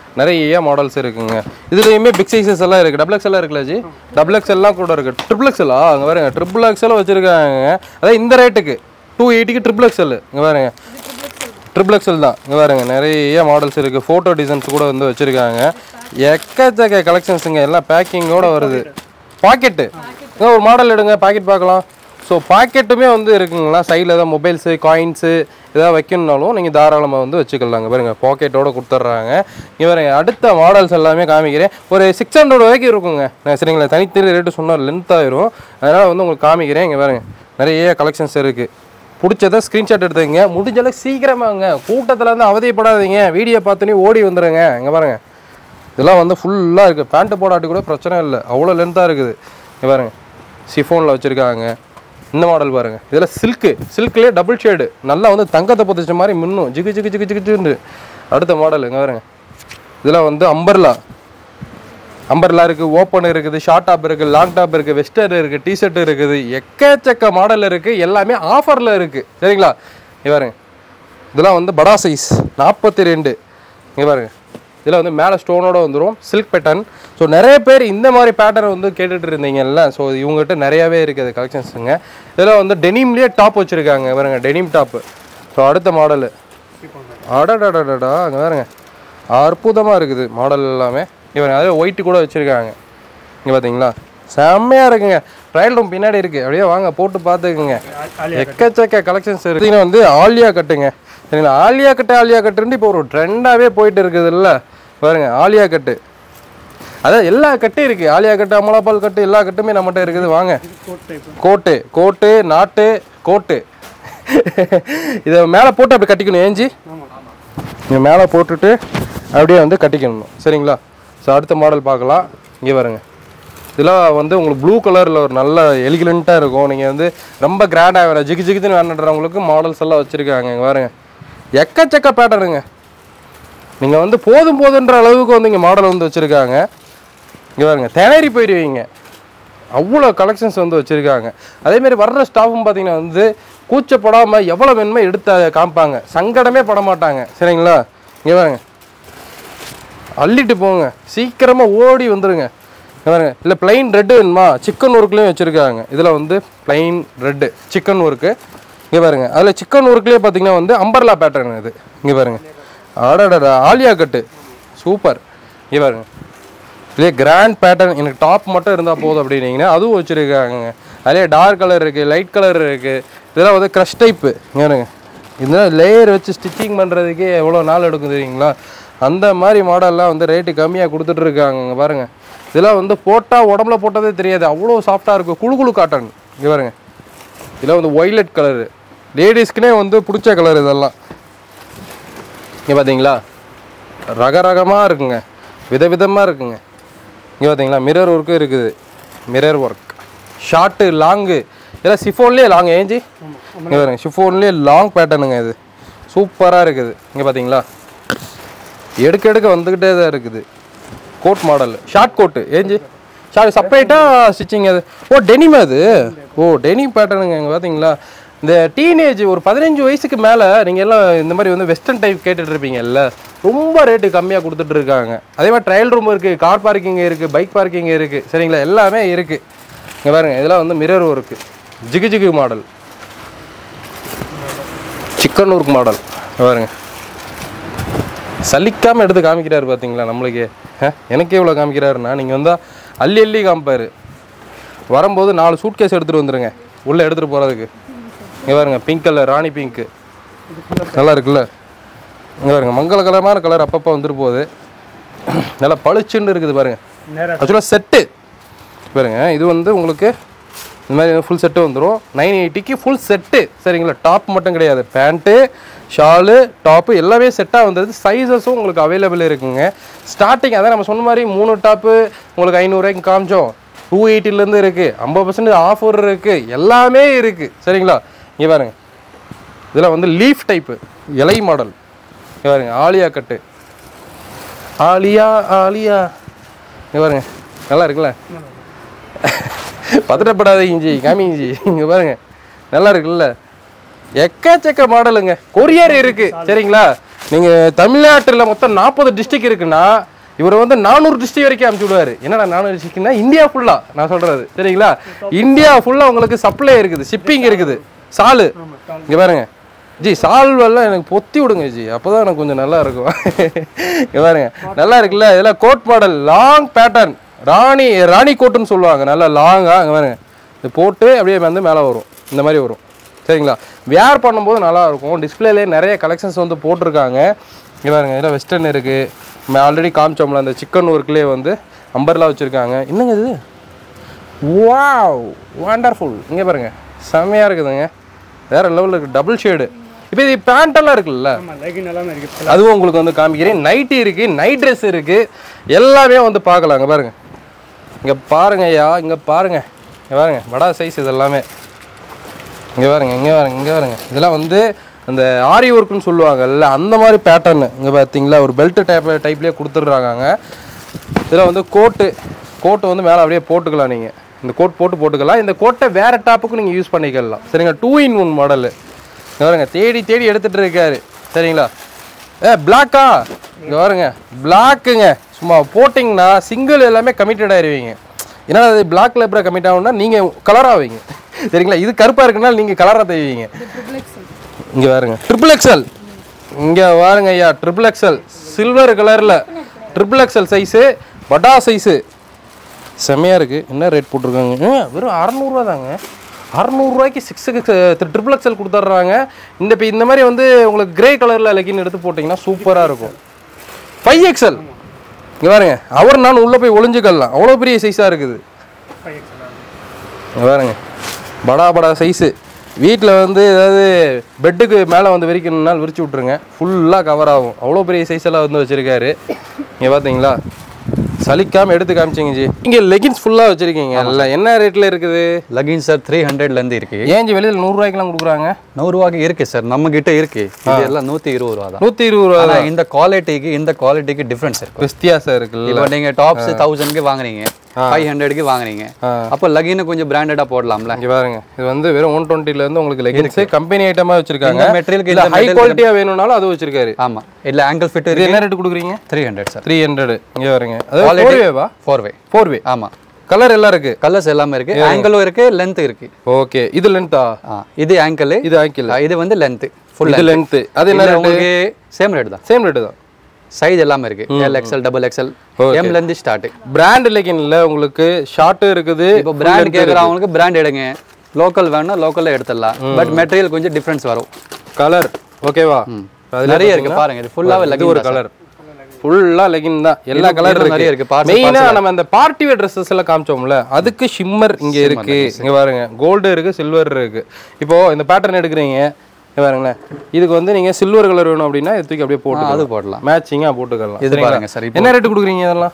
நிறைய மாடல்ஸ் இருக்குங்க இதுலேயுமே பிக் சைஸஸ் எல்லாம் இருக்குது டபுள் எக்ஸ்எல்லாம் இருக்குல்ல ஜி டபுள் எக்ஸ்எல்லாம் கூட இருக்குது ட்ரிபிள் எக்ஸ்எல்லா அங்கே பாருங்க ட்ரிபிள் எக்ஸ்எல் வச்சுருக்காங்க அதான் இந்த ரேட்டுக்கு டூ எயிட்டிக்கு ட்ரிபிள் எக்ஸ்எல் இங்கே பாருங்க ட்ரிபிள் எக்ஸ்எல் தான் இங்கே பாருங்க நிறைய மாடல்ஸ் இருக்குது ஃபோட்டோ டிசைன்ஸ் கூட வந்து வச்சுருக்காங்க எக்கச்சக்க கலெக்ஷன்ஸுங்க எல்லாம் பேக்கிங்கோட வருது பாக்கெட்டு ஒரு மாடல் எடுங்க பாக்கெட் பார்க்கலாம் ஸோ பாக்கெட்டுமே வந்து இருக்குங்களா சைடில் ஏதாவது மொபைல்ஸு காயின்ஸு ஏதாவது வைக்கணும்னாலும் நீங்கள் தாராளமாக வந்து வச்சுக்கலாங்க பாருங்க பாக்கெட்டோட கொடுத்துட்றாங்க இங்கே பாருங்க அடுத்த மாடல்ஸ் எல்லாமே காமிக்கிறேன் ஒரு சிக்ஸ் ஹண்ட்ரட் வரைக்கும் இருக்குங்க நான் சரிங்களா தனித்தனி ரேட்டு சொன்னால் லென்த் ஆயிரும் அதனால் வந்து உங்களுக்கு காமிக்கிறேன் இங்கே பாருங்க நிறைய கலெக்ஷன்ஸ் இருக்குது பிடிச்சதை ஸ்க்ரீன்ஷாட் எடுத்துங்க முடிஞ்ச அளவுக்கு சீக்கிரமாங்க கூட்டத்தில் வந்து அவதியப்படாதீங்க வீடியோ பார்த்தோன்னே ஓடி வந்துடுங்க இங்கே பாருங்க இதெல்லாம் வந்து ஃபுல்லாக இருக்குது பேண்ட்டு போடாட்டி கூட பிரச்சனை இல்லை அவ்வளோ லென்த்தாக இருக்குது இங்கே பாருங்க சிஃபோனில் வச்சுருக்காங்க இந்த மாடல் பாருங்க இதில் சில்க்கு சில்க்லேயே டபுள் ஷேடு நல்லா வந்து தங்கத்தை புதைச்ச மாதிரி மின்னும் ஜிகு ஜிகு ஜிகு ஜிகு ஜிகுன்னு அடுத்த மாடல் இங்கே பாருங்க இதெல்லாம் வந்து அம்பர்லா அம்பர்லா இருக்குது ஓப்பன் இருக்குது ஷார்ட் டாப் இருக்குது லாங் டாப் இருக்குது வெஸ்டர் இருக்குது டிஷர்ட் இருக்குது எக்கச்சக்க மாடல் இருக்குது எல்லாமே ஆஃபரில் இருக்குது சரிங்களா இங்க பாருங்க இதெல்லாம் வந்து படா சைஸ் நாற்பத்தி ரெண்டு இங்கே பாருங்க இதில் வந்து மேலே ஸ்டோனோட வந்துடும் சில்க் பேட்டர்ன் ஸோ நிறைய பேர் இந்த மாதிரி பேட்டர்ன் வந்து கேட்டுட்டு இருந்தீங்கல்ல ஸோ இவங்ககிட்ட நிறையாவே இருக்குது கலெக்ஷன்ஸுங்க இதில் வந்து டெனிம்லேயே டாப் வச்சுருக்காங்க பாருங்க டெனிம் டாப்பு ஸோ அடுத்த மாடலு அடடடடடா அங்கே பாருங்க அற்புதமாக இருக்குது மாடல் எல்லாமே இவன் அதே ஒயிட்டு கூட வச்சுருக்காங்க இங்கே பார்த்தீங்களா செம்மையாக இருக்குங்க ட்ரையல் ரூம் பின்னாடி இருக்குது அப்படியே வாங்க போட்டு பார்த்துக்குங்க எக்கச்சக்க கலெக்ஷன்ஸ் இருக்குதுன்னா வந்து ஆலியா கட்டுங்க சரிங்களா ஆலியா கட்டு ஆலியா கட்டுன்ட்டு இப்போ ஒரு ட்ரெண்டாகவே போயிட்டு இருக்குதுல்ல பாருங்க ஆலியா கட்டு அதான் எல்லா கட்டும் இருக்குது ஆலியா கட்டு அமலாபால் கட்டு எல்லா கட்டுமே நம்மகிட்ட இருக்குது வாங்க கோட்டு கோட்டு நாட்டு கோட்டு இதை மேலே போட்டு அப்படி கட்டிக்கணும் ஏஞ்சி இங்கே மேலே போட்டுட்டு அப்படியே வந்து கட்டிக்கணும் சரிங்களா ஸோ அடுத்த மாடல் பார்க்கலாம் இங்கே பாருங்க இதெல்லாம் வந்து உங்களுக்கு ப்ளூ கலரில் ஒரு நல்ல எலிகலண்ட்டாக இருக்கும் நீங்கள் வந்து ரொம்ப கிராண்டாக வேணும் ஜிகு ஜிகுதுன்னு வேணுன்றவங்களுக்கு மாடல்ஸ் எல்லாம் வச்சுருக்காங்க இங்கே பாருங்க எக்கச்சக்க பேட்டர்னுங்க நீங்கள் வந்து போதும் போதுன்ற அளவுக்கு வந்து இங்கே மாடல் வந்து வச்சுருக்காங்க இங்கே பாருங்க திணறி போயிடுவீங்க அவ்வளோ கலெக்ஷன்ஸ் வந்து வச்சுருக்காங்க அதேமாரி வர்ற ஸ்டாஃபும் பார்த்தீங்கன்னா வந்து கூச்சப்படாமல் எவ்வளோ வேணுமோ எடுத்து அதை காமிப்பாங்க சங்கடமே பட மாட்டாங்க சரிங்களா இங்கே பாருங்க அள்ளிட்டு போங்க சீக்கிரமாக ஓடி வந்துருங்க இங்க பாருங்க இல்லை பிளைன் ரெட்டு வேணுமா சிக்கன் ஒர்க்லேயும் வச்சுருக்காங்க இதில் வந்து பிளைன் ரெட்டு சிக்கன் ஒர்க்கு இங்கே பாருங்க அதில் சிக்கன் ஒர்க்லேயே பார்த்தீங்கன்னா வந்து அம்பர்லா பேட்டர்ன் இது இங்கே பாருங்க அடடடா ஆலியா கட்டு சூப்பர் இங்கே பாருங்க இதே கிராண்ட் பேட்டர்ன் எனக்கு டாப் மட்டும் இருந்தால் போதும் அப்படின்னீங்கன்னா அதுவும் வச்சுருக்காங்க அதிலே டார்க் கலர் இருக்குது லைட் கலர் இருக்குது இதெல்லாம் வந்து க்ரஷ் டைப்பு பாருங்க இதெல்லாம் லேயர் வச்சு ஸ்டிச்சிங் பண்ணுறதுக்கே எவ்வளோ நாள் எடுக்கும் தெரியுங்களா அந்த மாதிரி மாடல்லாம் வந்து ரேட்டு கம்மியாக கொடுத்துட்ருக்காங்க இங்கே பாருங்கள் இதெல்லாம் வந்து போட்டால் உடம்புல போட்டதே தெரியாது அவ்வளோ சாஃப்டாக இருக்கும் குளு குளு காட்டன் இங்கே பாருங்க இதெல்லாம் வந்து ஒய்லட் கலரு லேடிஸ்க்குனே வந்து பிடிச்ச கலர் இதெல்லாம் இங்கே பார்த்தீங்களா ரக ரகமாக இருக்குங்க விதவிதமாக இருக்குங்க இங்கே பார்த்தீங்களா மிரர் ஒர்க்கும் இருக்குது மிரர் ஒர்க் ஷார்ட்டு லாங்கு இதெல்லாம் சிஃபோன்லேயே லாங் ஏஞ்சி இங்கே பாருங்க சிஃபோன்லேயே லாங் பேட்டர்னுங்க இது சூப்பராக இருக்குது இங்கே பார்த்தீங்களா எடுக்க எடுக்க வந்துக்கிட்டே தான் இருக்குது கோட் மாடல் ஷார்ட் கோட்டு ஏஞ்சி ஷார்ட் செப்பரேட்டாக ஸ்டிச்சிங் அது ஓ டெனிம் அது ஓ டெனிம் பேட்டர்னுங்க இங்கே பார்த்தீங்களா இந்த டீனேஜ் ஒரு பதினஞ்சு வயசுக்கு மேலே நீங்கள் எல்லாம் இந்த மாதிரி வந்து வெஸ்டர்ன் டைப் கேட்டுட்டு இருப்பீங்கல்ல ரொம்ப ரேட்டு கம்மியாக கொடுத்துட்டு இருக்காங்க அதே மாதிரி ட்ரையல் ரூம் இருக்குது கார் பார்க்கிங் இருக்குது பைக் பார்க்கிங் இருக்குது சரிங்களா எல்லாமே இருக்குது இங்கே பாருங்க இதெல்லாம் வந்து மிரர் ஒர்க்கு ஜிகு ஜிகு மாடல் சிக்கன் ஒர்க் மாடல் பாருங்க சலிக்காமல் எடுத்து காமிக்கிறாரு பார்த்தீங்களா நம்மளுக்கே அஹ், எனக்கே இவ்வளோ காமிக்கிறாருன்னா நீங்கள் வந்தால் அள்ளி அள்ளி காமிப்பாரு வரும்போது நாலு சூட் கேஸ் எடுத்துகிட்டு வந்துருங்க உள்ளே எடுத்துகிட்டு போகிறதுக்கு இங்கே பாருங்க பிங்க் கலர் ராணி பிங்க்கு நல்லா இருக்குல்ல இங்கே பாருங்க மங்களகரமான கலர் அப்பப்போ வந்துட்டு போகுது நல்லா பளிச்சுன்னு இருக்குது பாருங்க ஆக்சுவலாக செட்டு பாருங்க இது வந்து உங்களுக்கு இந்த மாதிரி ஃபுல் செட்டு வந்துடும் நைன் எயிட்டிக்கு ஃபுல் செட்டு சரிங்களா டாப் மட்டும் கிடையாது பேண்ட்டு ஷாலு டாப்பு எல்லாமே செட்டாக வந்தது சைஸஸும் உங்களுக்கு அவைலபிள் இருக்குங்க ஸ்டார்டிங் அதான் நம்ம சொன்ன மாதிரி மூணு டாப்பு உங்களுக்கு ஐநூறுரூவாய்க்கு காமிச்சோம் டூ எயிட்டிலேருந்து இருக்குது ஐம்பது பர்சன்ட் ஆஃபர் இருக்குது எல்லாமே இருக்குது சரிங்களா இங்கே பாருங்க இதில் வந்து லீஃப் டைப்பு இலை மாடல் இங்கே பாருங்க ஆலியா கட்டு ஆலியா ஆலியா இங்கே பாருங்க நல்லா இருக்குல்ல பதட்டப்படாத இஞ்சி காமி இஞ்சி இங்கே பாருங்க நல்லா இருக்குல்ல எக்கச்சக்க மாடலுங்க கொரியர் இருக்கு சரிங்களா நீங்கள் தமிழ்நாட்டில் மொத்தம் நாற்பது டிஸ்ட்ரிக்ட் இருக்குன்னா இவர் வந்து நானூறு டிஸ்ட்ரிக்ட் வரைக்கும் அனுப்பிச்சு விடுவாரு என்னடா நானூறு டிஸ்ட்ரிக்ட்னா இந்தியா ஃபுல்லாக நான் சொல்கிறது சரிங்களா இந்தியா ஃபுல்லாக உங்களுக்கு சப்ளை இருக்குது ஷிப்பிங் இருக்குது சாலு இங்கே பாருங்க ஜி சால்வெல்லாம் எனக்கு பொத்தி விடுங்க ஜி அப்பதான் எனக்கு கொஞ்சம் நல்லா இருக்கும் இங்க பாருங்க நல்லா இருக்குல்ல இதெல்லாம் கோட் மாடல் லாங் பேட்டர்ன் ராணி ராணி கோட்டுன்னு சொல்லுவாங்க நல்லா லாங்கா இங்க பாருங்க இது போட்டு அப்படியே வந்து மேலே வரும் இந்த மாதிரி வரும் சரிங்களா வேர் பண்ணும்போது நல்லா இருக்கும் டிஸ்பிளேலே நிறைய கலெக்ஷன்ஸ் வந்து போட்டிருக்காங்க இங்க பாருங்க இதில் வெஸ்டர்ன் இருக்கு ஆல்ரெடி காமிச்சோம்ல அந்த சிக்கன் ஒர்க்லேயே வந்து அம்பர்லாம் வச்சுருக்காங்க என்னங்க இது வாவ் வண்டர்ஃபுல் இங்கே பாருங்க செம்மையாக இருக்குதுங்க வேற லெவலில் இருக்குது டபுள் ஷேடு இப்போ இது பேண்டெல்லாம் இருக்குல்ல ஆமாம் லெகின் எல்லாமே இருக்குது அதுவும் உங்களுக்கு வந்து காமிக்கிறேன் நைட்டி இருக்கு நைட் ட்ரெஸ் இருக்கு எல்லாமே வந்து பார்க்கலாம் இங்க பாருங்க இங்க பாருங்க ஐயா இங்க பாருங்க இங்க பாருங்க வடா சைஸ் இது எல்லாமே இங்க பாருங்க இங்க பாருங்க இங்க பாருங்க இதெல்லாம் வந்து அந்த ஆரி ஒர்க்குன்னு சொல்லுவாங்கல்ல அந்த மாதிரி பேட்டர்னு இங்க பார்த்தீங்களா ஒரு பெல்ட் டைப் டைப்லேயே கொடுத்துட்றாங்க இதில் வந்து கோட்டு கோட்டு வந்து மேலே அப்படியே போட்டுக்கலாம் நீங்கள் இந்த கோட் போட்டு போட்டுக்கலாம் இந்த கோட்டை வேற டாப்புக்கு நீங்கள் யூஸ் பண்ணிக்கலாம் சரிங்களா டூ இன் ஒன் மாடலு இங்க பாருங்க தேடி தேடி எடுத்துட்டு இருக்காரு சரிங்களா ஏ பிளாக்கா இங்க பாருங்க பிளாக்குங்க சும்மா போட்டிங்கன்னா சிங்கிள் எல்லாமே கமிட்டட் ஆயிருவீங்க ஏன்னா அது பிளாக்ல எப்படி கமிட் ஆகும்னா நீங்கள் கலர் ஆவீங்க சரிங்களா இது கருப்பாக இருக்குன்னா நீங்கள் கலராக தெரிவிங்க இங்கே பாருங்க ட்ரிபிள் எக்ஸல் இங்கே பாருங்க ஐயா ட்ரிபிள் எக்ஸல் சில்வர் கலரில் ட்ரிபிள் எக்ஸல் சைஸு பட்டா சைஸு செம்மையாக இருக்குது என்ன ரேட் போட்டிருக்காங்க ஏங்க, வெறும் அறநூறுவா தாங்க அறநூறுவாய்க்கு சிக்ஸ் ட்ரிபிள் எக்ஸல் கொடுத்துட்றாங்க இந்த இப்போ இந்த மாதிரி வந்து உங்களுக்கு கிரே கலரில் லெகின் எடுத்து போட்டிங்கன்னா சூப்பராக இருக்கும் ஃபைவ் எக்ஸல் இங்கே பாருங்க அவர் நான் உள்ளே போய் ஒளிஞ்சுக்கலாம் அவ்வளோ பெரிய சைஸாக இருக்குது இங்க பாருங்க படா படா சைஸு வீட்டில் வந்து ஏதாவது பெட்டுக்கு மேலே வந்து விரிக்கணும்னால் விரிச்சு விட்ருங்க ஃபுல்லாக கவர் ஆகும் அவ்வளோ பெரிய சைஸ் எல்லாம் வந்து வச்சுருக்காரு இங்கே பார்த்தீங்களா சலிக்காமல் எடுத்து காமிச்சிங்க ஜி இங்கே லெகின்ஸ் ஃபுல்லாக வச்சுருக்கீங்க இல்லை என்ன ரேட்டில் இருக்குது லகின் சார் த்ரீ ஹண்ட்ரட்லேருந்து இருக்கு ஏன் ஜி வெளியில் நூறுரூவாய்க்கெலாம் கொடுக்குறாங்க நூறுரூவாக்கு இருக்கு சார் நம்ம கிட்ட இருக்கு இது எல்லாம் நூற்றி இருபது ரூபா தான் நூற்றி இருபது ரூபா ஆனா இந்த குவாலிட்டிக்கு இந்த குவாலிட்டிக்கு டிஃப்ரென்ஸ் இருக்கும் வித்தியாசம் இருக்குல்ல இப்போ நீங்க டாப்ஸ் தௌசண்ட்க்கு வாங்குறீங்க ஃபைவ் ஹண்ட்ரட்க்கு வாங்குறீங்க அப்போ லகின் கொஞ்சம் பிராண்டடா போடலாம்ல இங்கே பாருங்க இது வந்து வெறும் ஒன் டுவெண்ட்டிலேருந்து உங்களுக்கு லெகின்ஸ் கம்பெனி ஐட்டமாக வச்சுருக்காங்க இந்த மெட்டீரியலுக்கு இல்லை இந்த ஹை material- குவாலிட்டியாக வேணும்னாலும் அது வச்சுருக்காரு ஆமா இல்ல ஆங்கிள் ஃபிட் இது இருக்கு என்ன ரேட் கொடுக்குறீங்க three hundred sir three hundred இங்கே வருங்க அதாவது ஃபோர் வேவா ஃபோர் வே ஃபோர் வே ஆமா கலர் எல்லாம் இருக்கு கலர்ஸ் எல்லாமே இருக்கு ஆங்கிளும் இருக்கு லென்த் இருக்கு ஓகே இது லென்த்தா ஆ, இது ஆங்கிள் இது ஆங்கிள் இது வந்து லென்த் ஃபுல் இது லென்த் அது என்ன இல்ல ரேட் உங்களுக்கு சேம் ரேட் தான் சேம் ரேட்டு தான் சைஸ் எல்லாமே இருக்கு எல் எக்ஸ்எல் டபுள் எக்ஸ்எல் எம்ல இருந்து ஸ்டார்ட் பிராண்ட் லெகின்ல உங்களுக்கு ஷார்ட் இருக்குது இப்போ பிராண்ட் கேட்குறவங்களுக்கு பிராண்ட் எடுங்க லோக்கல் வேணும்னா லோக்கல்ல எடுத்துடலாம் பட் மெட்டீரியல் கொஞ்சம் டிஃப்ரென்ஸ் வரும் கலர் ஓகேவா நிறைய இருக்கு பாருங்க இது ஃபுல்லாவே இது லெகின் ஒரு கலர் ஃபுல்லா லெகின் தான் எல்லா கலர் இன்னும் இருக்கு நிறைய இருக்கு. parcel, மெயினா நம்ம அந்த பார்ட்டி வேர் ட்ரெஸ்ஸஸ் எல்லாம் காமிச்சோம்ல அதுக்கு ஷிம்மர் இங்க இருக்கு இங்க பாருங்க கோல்டு இருக்கு சில்வர் இருக்கு இப்போ இந்த பேட்டர்ன் எடுக்கிறீங்க இங்க பாருங்களேன் இதுக்கு வந்து நீங்க சில்வர் கலர் வேணும் அப்படின்னா இது தூக்கி அப்படியே போட்டு அது போடலாம் மேட்சிங்கா போட்டுக்கலாம் இது சரிங்களா? பாருங்க சார் இப்போ என்ன ரேட் கொடுக்குறீங்க இதெல்லாம்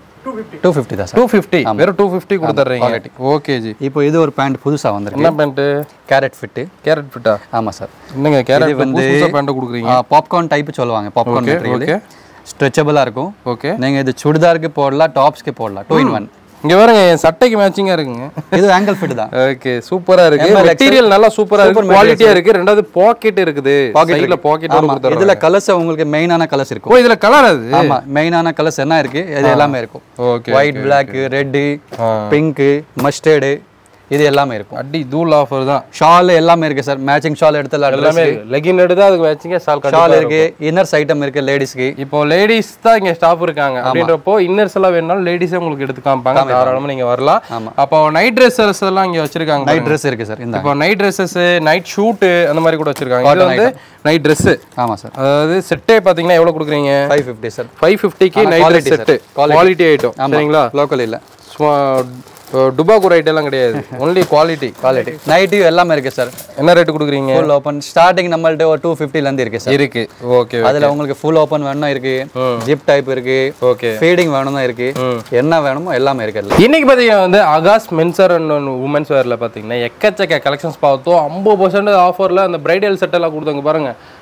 டூ ஃபிஃப்டி தான் சார் டூ ஃபிஃப்டி வெறும் டூ ஃபிஃப்டி கொடுத்துட்றீங்க ஓகே ஜி இப்போ இது ஒரு பேண்ட் புதுசா வந்திருக்கு என்ன பேண்ட்டு கேரட் ஃபிட்டு கேரட் ஃபிட்டா ஆமா சார் என்னங்க கேரட் வந்து- வந்து புதுசாக பேண்ட்டை கொடுக்குறீங்க பாப்கார்ன் டைப் சொல்லுவாங்க பாப்கார்ன் Okay, மெட்டீரியல் okay. ஸ்ட்ரெச்சபிளா இருக்கும் ஓகே நீங்க இது சுடிதாருக்கு போடலாம் டாப்ஸ்க்கு போடலாம் டூ இன் ஒன் இங்க பாருங்க என் சட்டைக்கு மேட்சிங்கா இருக்குங்க இது ஆங்கிள் ஃபிட் தான் ஓகே சூப்பரா இருக்கு ML, மெட்டீரியல் நல்லா சூப்பரா இருக்கு Super குவாலிட்டியா இருக்கு ரெண்டாவது பாக்கெட் இருக்குது Pocket சைடுல இருக்கு. பாக்கெட் ஆமா கொடுத்துறாங்க இதுல கலர்ஸ் உங்களுக்கு மெயினான கலர்ஸ் இருக்கும் ஓ இதுல கலர் அது ஆமா மெயினான கலர்ஸ் என்ன இருக்கு இது எல்லாமே இருக்கும் ஓகே ஒயிட் பிளாக் ரெட் ஆ. பிங்க் மஸ்டர்டு இது எல்லாமே இருக்கும் அடி தூள் ஆஃபர் தான் ஷால் எல்லாமே இருக்கு சார் மேட்சிங் ஷால் எடுத்துலாம் எல்லாமே இருக்கு லெகின் எடுத்து அதுக்கு மேட்சிங்கா சால் ஷால் கட்டி இருக்கு இன்னர்ஸ் ஐட்டம் இருக்கு லேடிஸ்க்கு இப்போ லேடிஸ் தான் இங்க ஸ்டாஃப் இருக்காங்க அப்படின்றப்போ இன்னர்ஸ் எல்லாம் வேணும்னாலும் லேடிஸே உங்களுக்கு எடுத்து காமிப்பாங்க தாராளமா நீங்க வரலாம் ஆமா. அப்போ நைட் ட்ரெஸ்ஸஸ் எல்லாம் இங்க வச்சிருக்காங்க நைட் ட்ரெஸ் இருக்கு சார் இந்த இப்போ நைட் ட்ரெஸ்ஸஸ் நைட் ஷூட்டு அந்த மாதிரி கூட வச்சிருக்காங்க இது வந்து நைட் ட்ரெஸ் ஆமா சார் அதாவது செட்டே பாத்தீங்கன்னா எவ்வளவு கொடுக்குறீங்க ஃபைவ் ஃபிஃப்டி சார் ஃபைவ் ஃபிஃப்டிக்கு ஆனா night quality dress set sir. Quality. Quality item சரிங்களா லோக்கல் இல்ல சும்மா டுபாக்கூர் ஐட்டம் எல்லாம் கிடையாது ஒன்லி குவாலிட்டி குவாலிட்டி நைட்டி எல்லாமே இருக்கு சார் என்ன ரேட் கொடுக்குறீங்க ஃபுல் ஓப்பன் ஸ்டார்டிங் நம்மள்ட்ட ஒரு டூ ஃபிஃப்டில இருந்து இருக்கு சார் இருக்கு ஓகே அதுல உங்களுக்கு ஃபுல் ஓப்பன் வேணும்னா இருக்கு ஜிப் டைப் இருக்கு ஓகே ஃபீடிங் வேணும்னா இருக்கு என்ன வேணுமோ எல்லாமே இருக்கு அதுல. இன்னைக்கு பார்த்தீங்கன்னா வந்து அகாஸ் மென்சர் அண்ட் உமன்ஸ் வேரில் பார்த்தீங்கன்னா எக்கச்சக்க கலெக்ஷன்ஸ் பார்த்தோம் ஐம்பது பர்சன்ட் ஆஃபரில் அந்த பிரைடல் செட் எல்லாம் கொடுத்தாங்க பாருங்க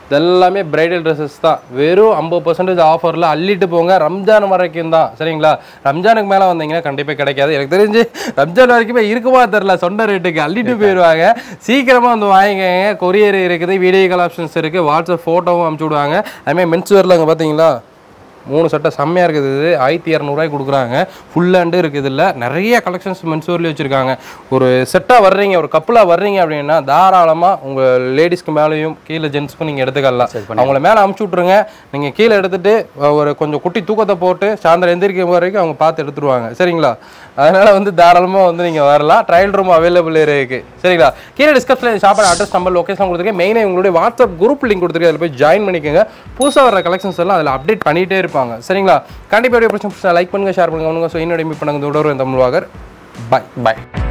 இது எல்லாமே பிரைடல் ட்ரெஸ்ஸஸ் தான் வெறும் ஐம்பது பர்சன்டேஜ் ஆஃபரில் அள்ளிட்டு போங்க ரம்ஜான் வரைக்கும் தான் சரிங்களா ரம்ஜானுக்கு மேலே வந்தீங்கன்னா கண்டிப்பாக கிடைக்காது எனக்கு தெரிஞ்சு ரம்ஜான் வரைக்குமே இருக்குமா தெரில சொன்ன ரேட்டுக்கு அள்ளிட்டு போயிடுவாங்க சீக்கிரமாக வந்து வாங்கிக்கங்க கொரியர் இருக்குது வீடியோ கால் ஆப்ஷன்ஸ் இருக்குது வாட்ஸ்அப் ஃபோட்டோவும் அமுச்சு விடுவாங்க அதுமாதிரி மென்ஸ் வேரில் அங்கே பார்த்தீங்களா மூணு சட்டை செம்மையாக இருக்குது இது ஆயிரத்தி இரநூறுவாய்க்கு கொடுக்குறாங்க ஃபுல் ஹேண்டு இருக்குது இதில் நிறைய கலெக்ஷன்ஸ் மென்சூர்லேயே வச்சுருக்காங்க ஒரு செட்டாக வர்றீங்க ஒரு கப்பலாக வர்றீங்க அப்படின்னா தாராளமாக உங்கள் லேடிஸ்க்கு மேலேயும் கீழே ஜென்ஸ்க்கும் நீங்கள் எடுத்துக்கலாம் அவங்கள மேலே அமுச்சு விட்ருங்க நீங்கள் கீழே எடுத்துட்டு ஒரு கொஞ்சம் குட்டி தூக்கத்தை போட்டு சாயந்தரம் எந்திரிக்கும் வரைக்கும் அவங்க பார்த்து எடுத்துருவாங்க சரிங்களா அதனால வந்து தாராளமாக வந்து நீங்கள் வரலாம் ட்ரையல் ரூம் அவைலபிள் இருக்கு சரிங்களா கீழே டிஸ்கஷனில் ஷாப்போட அட்ரஸ் நம்பர் லொகேஷன் கொடுத்துருக்கேன் மெயினாக உங்களுடைய வாட்ஸ்அப் குரூப் லிங்க் கொடுத்துருக்கேன் அதில் போய் ஜாயின் பண்ணிக்கோங்க புதுசாக வர கலெக்ஷன்ஸ் எல்லாம் அதில் அப்டேட் பண்ணிட்டே இருப்பாங்க சரிங்களா கண்டிப்பாக பிரச்சனை லைக் பண்ணுங்க ஷேர் பண்ணுங்க ஸோ என்னோட மீட் பண்ணுங்க தொடரும் தமிழ் வாகர் பாய் பாய்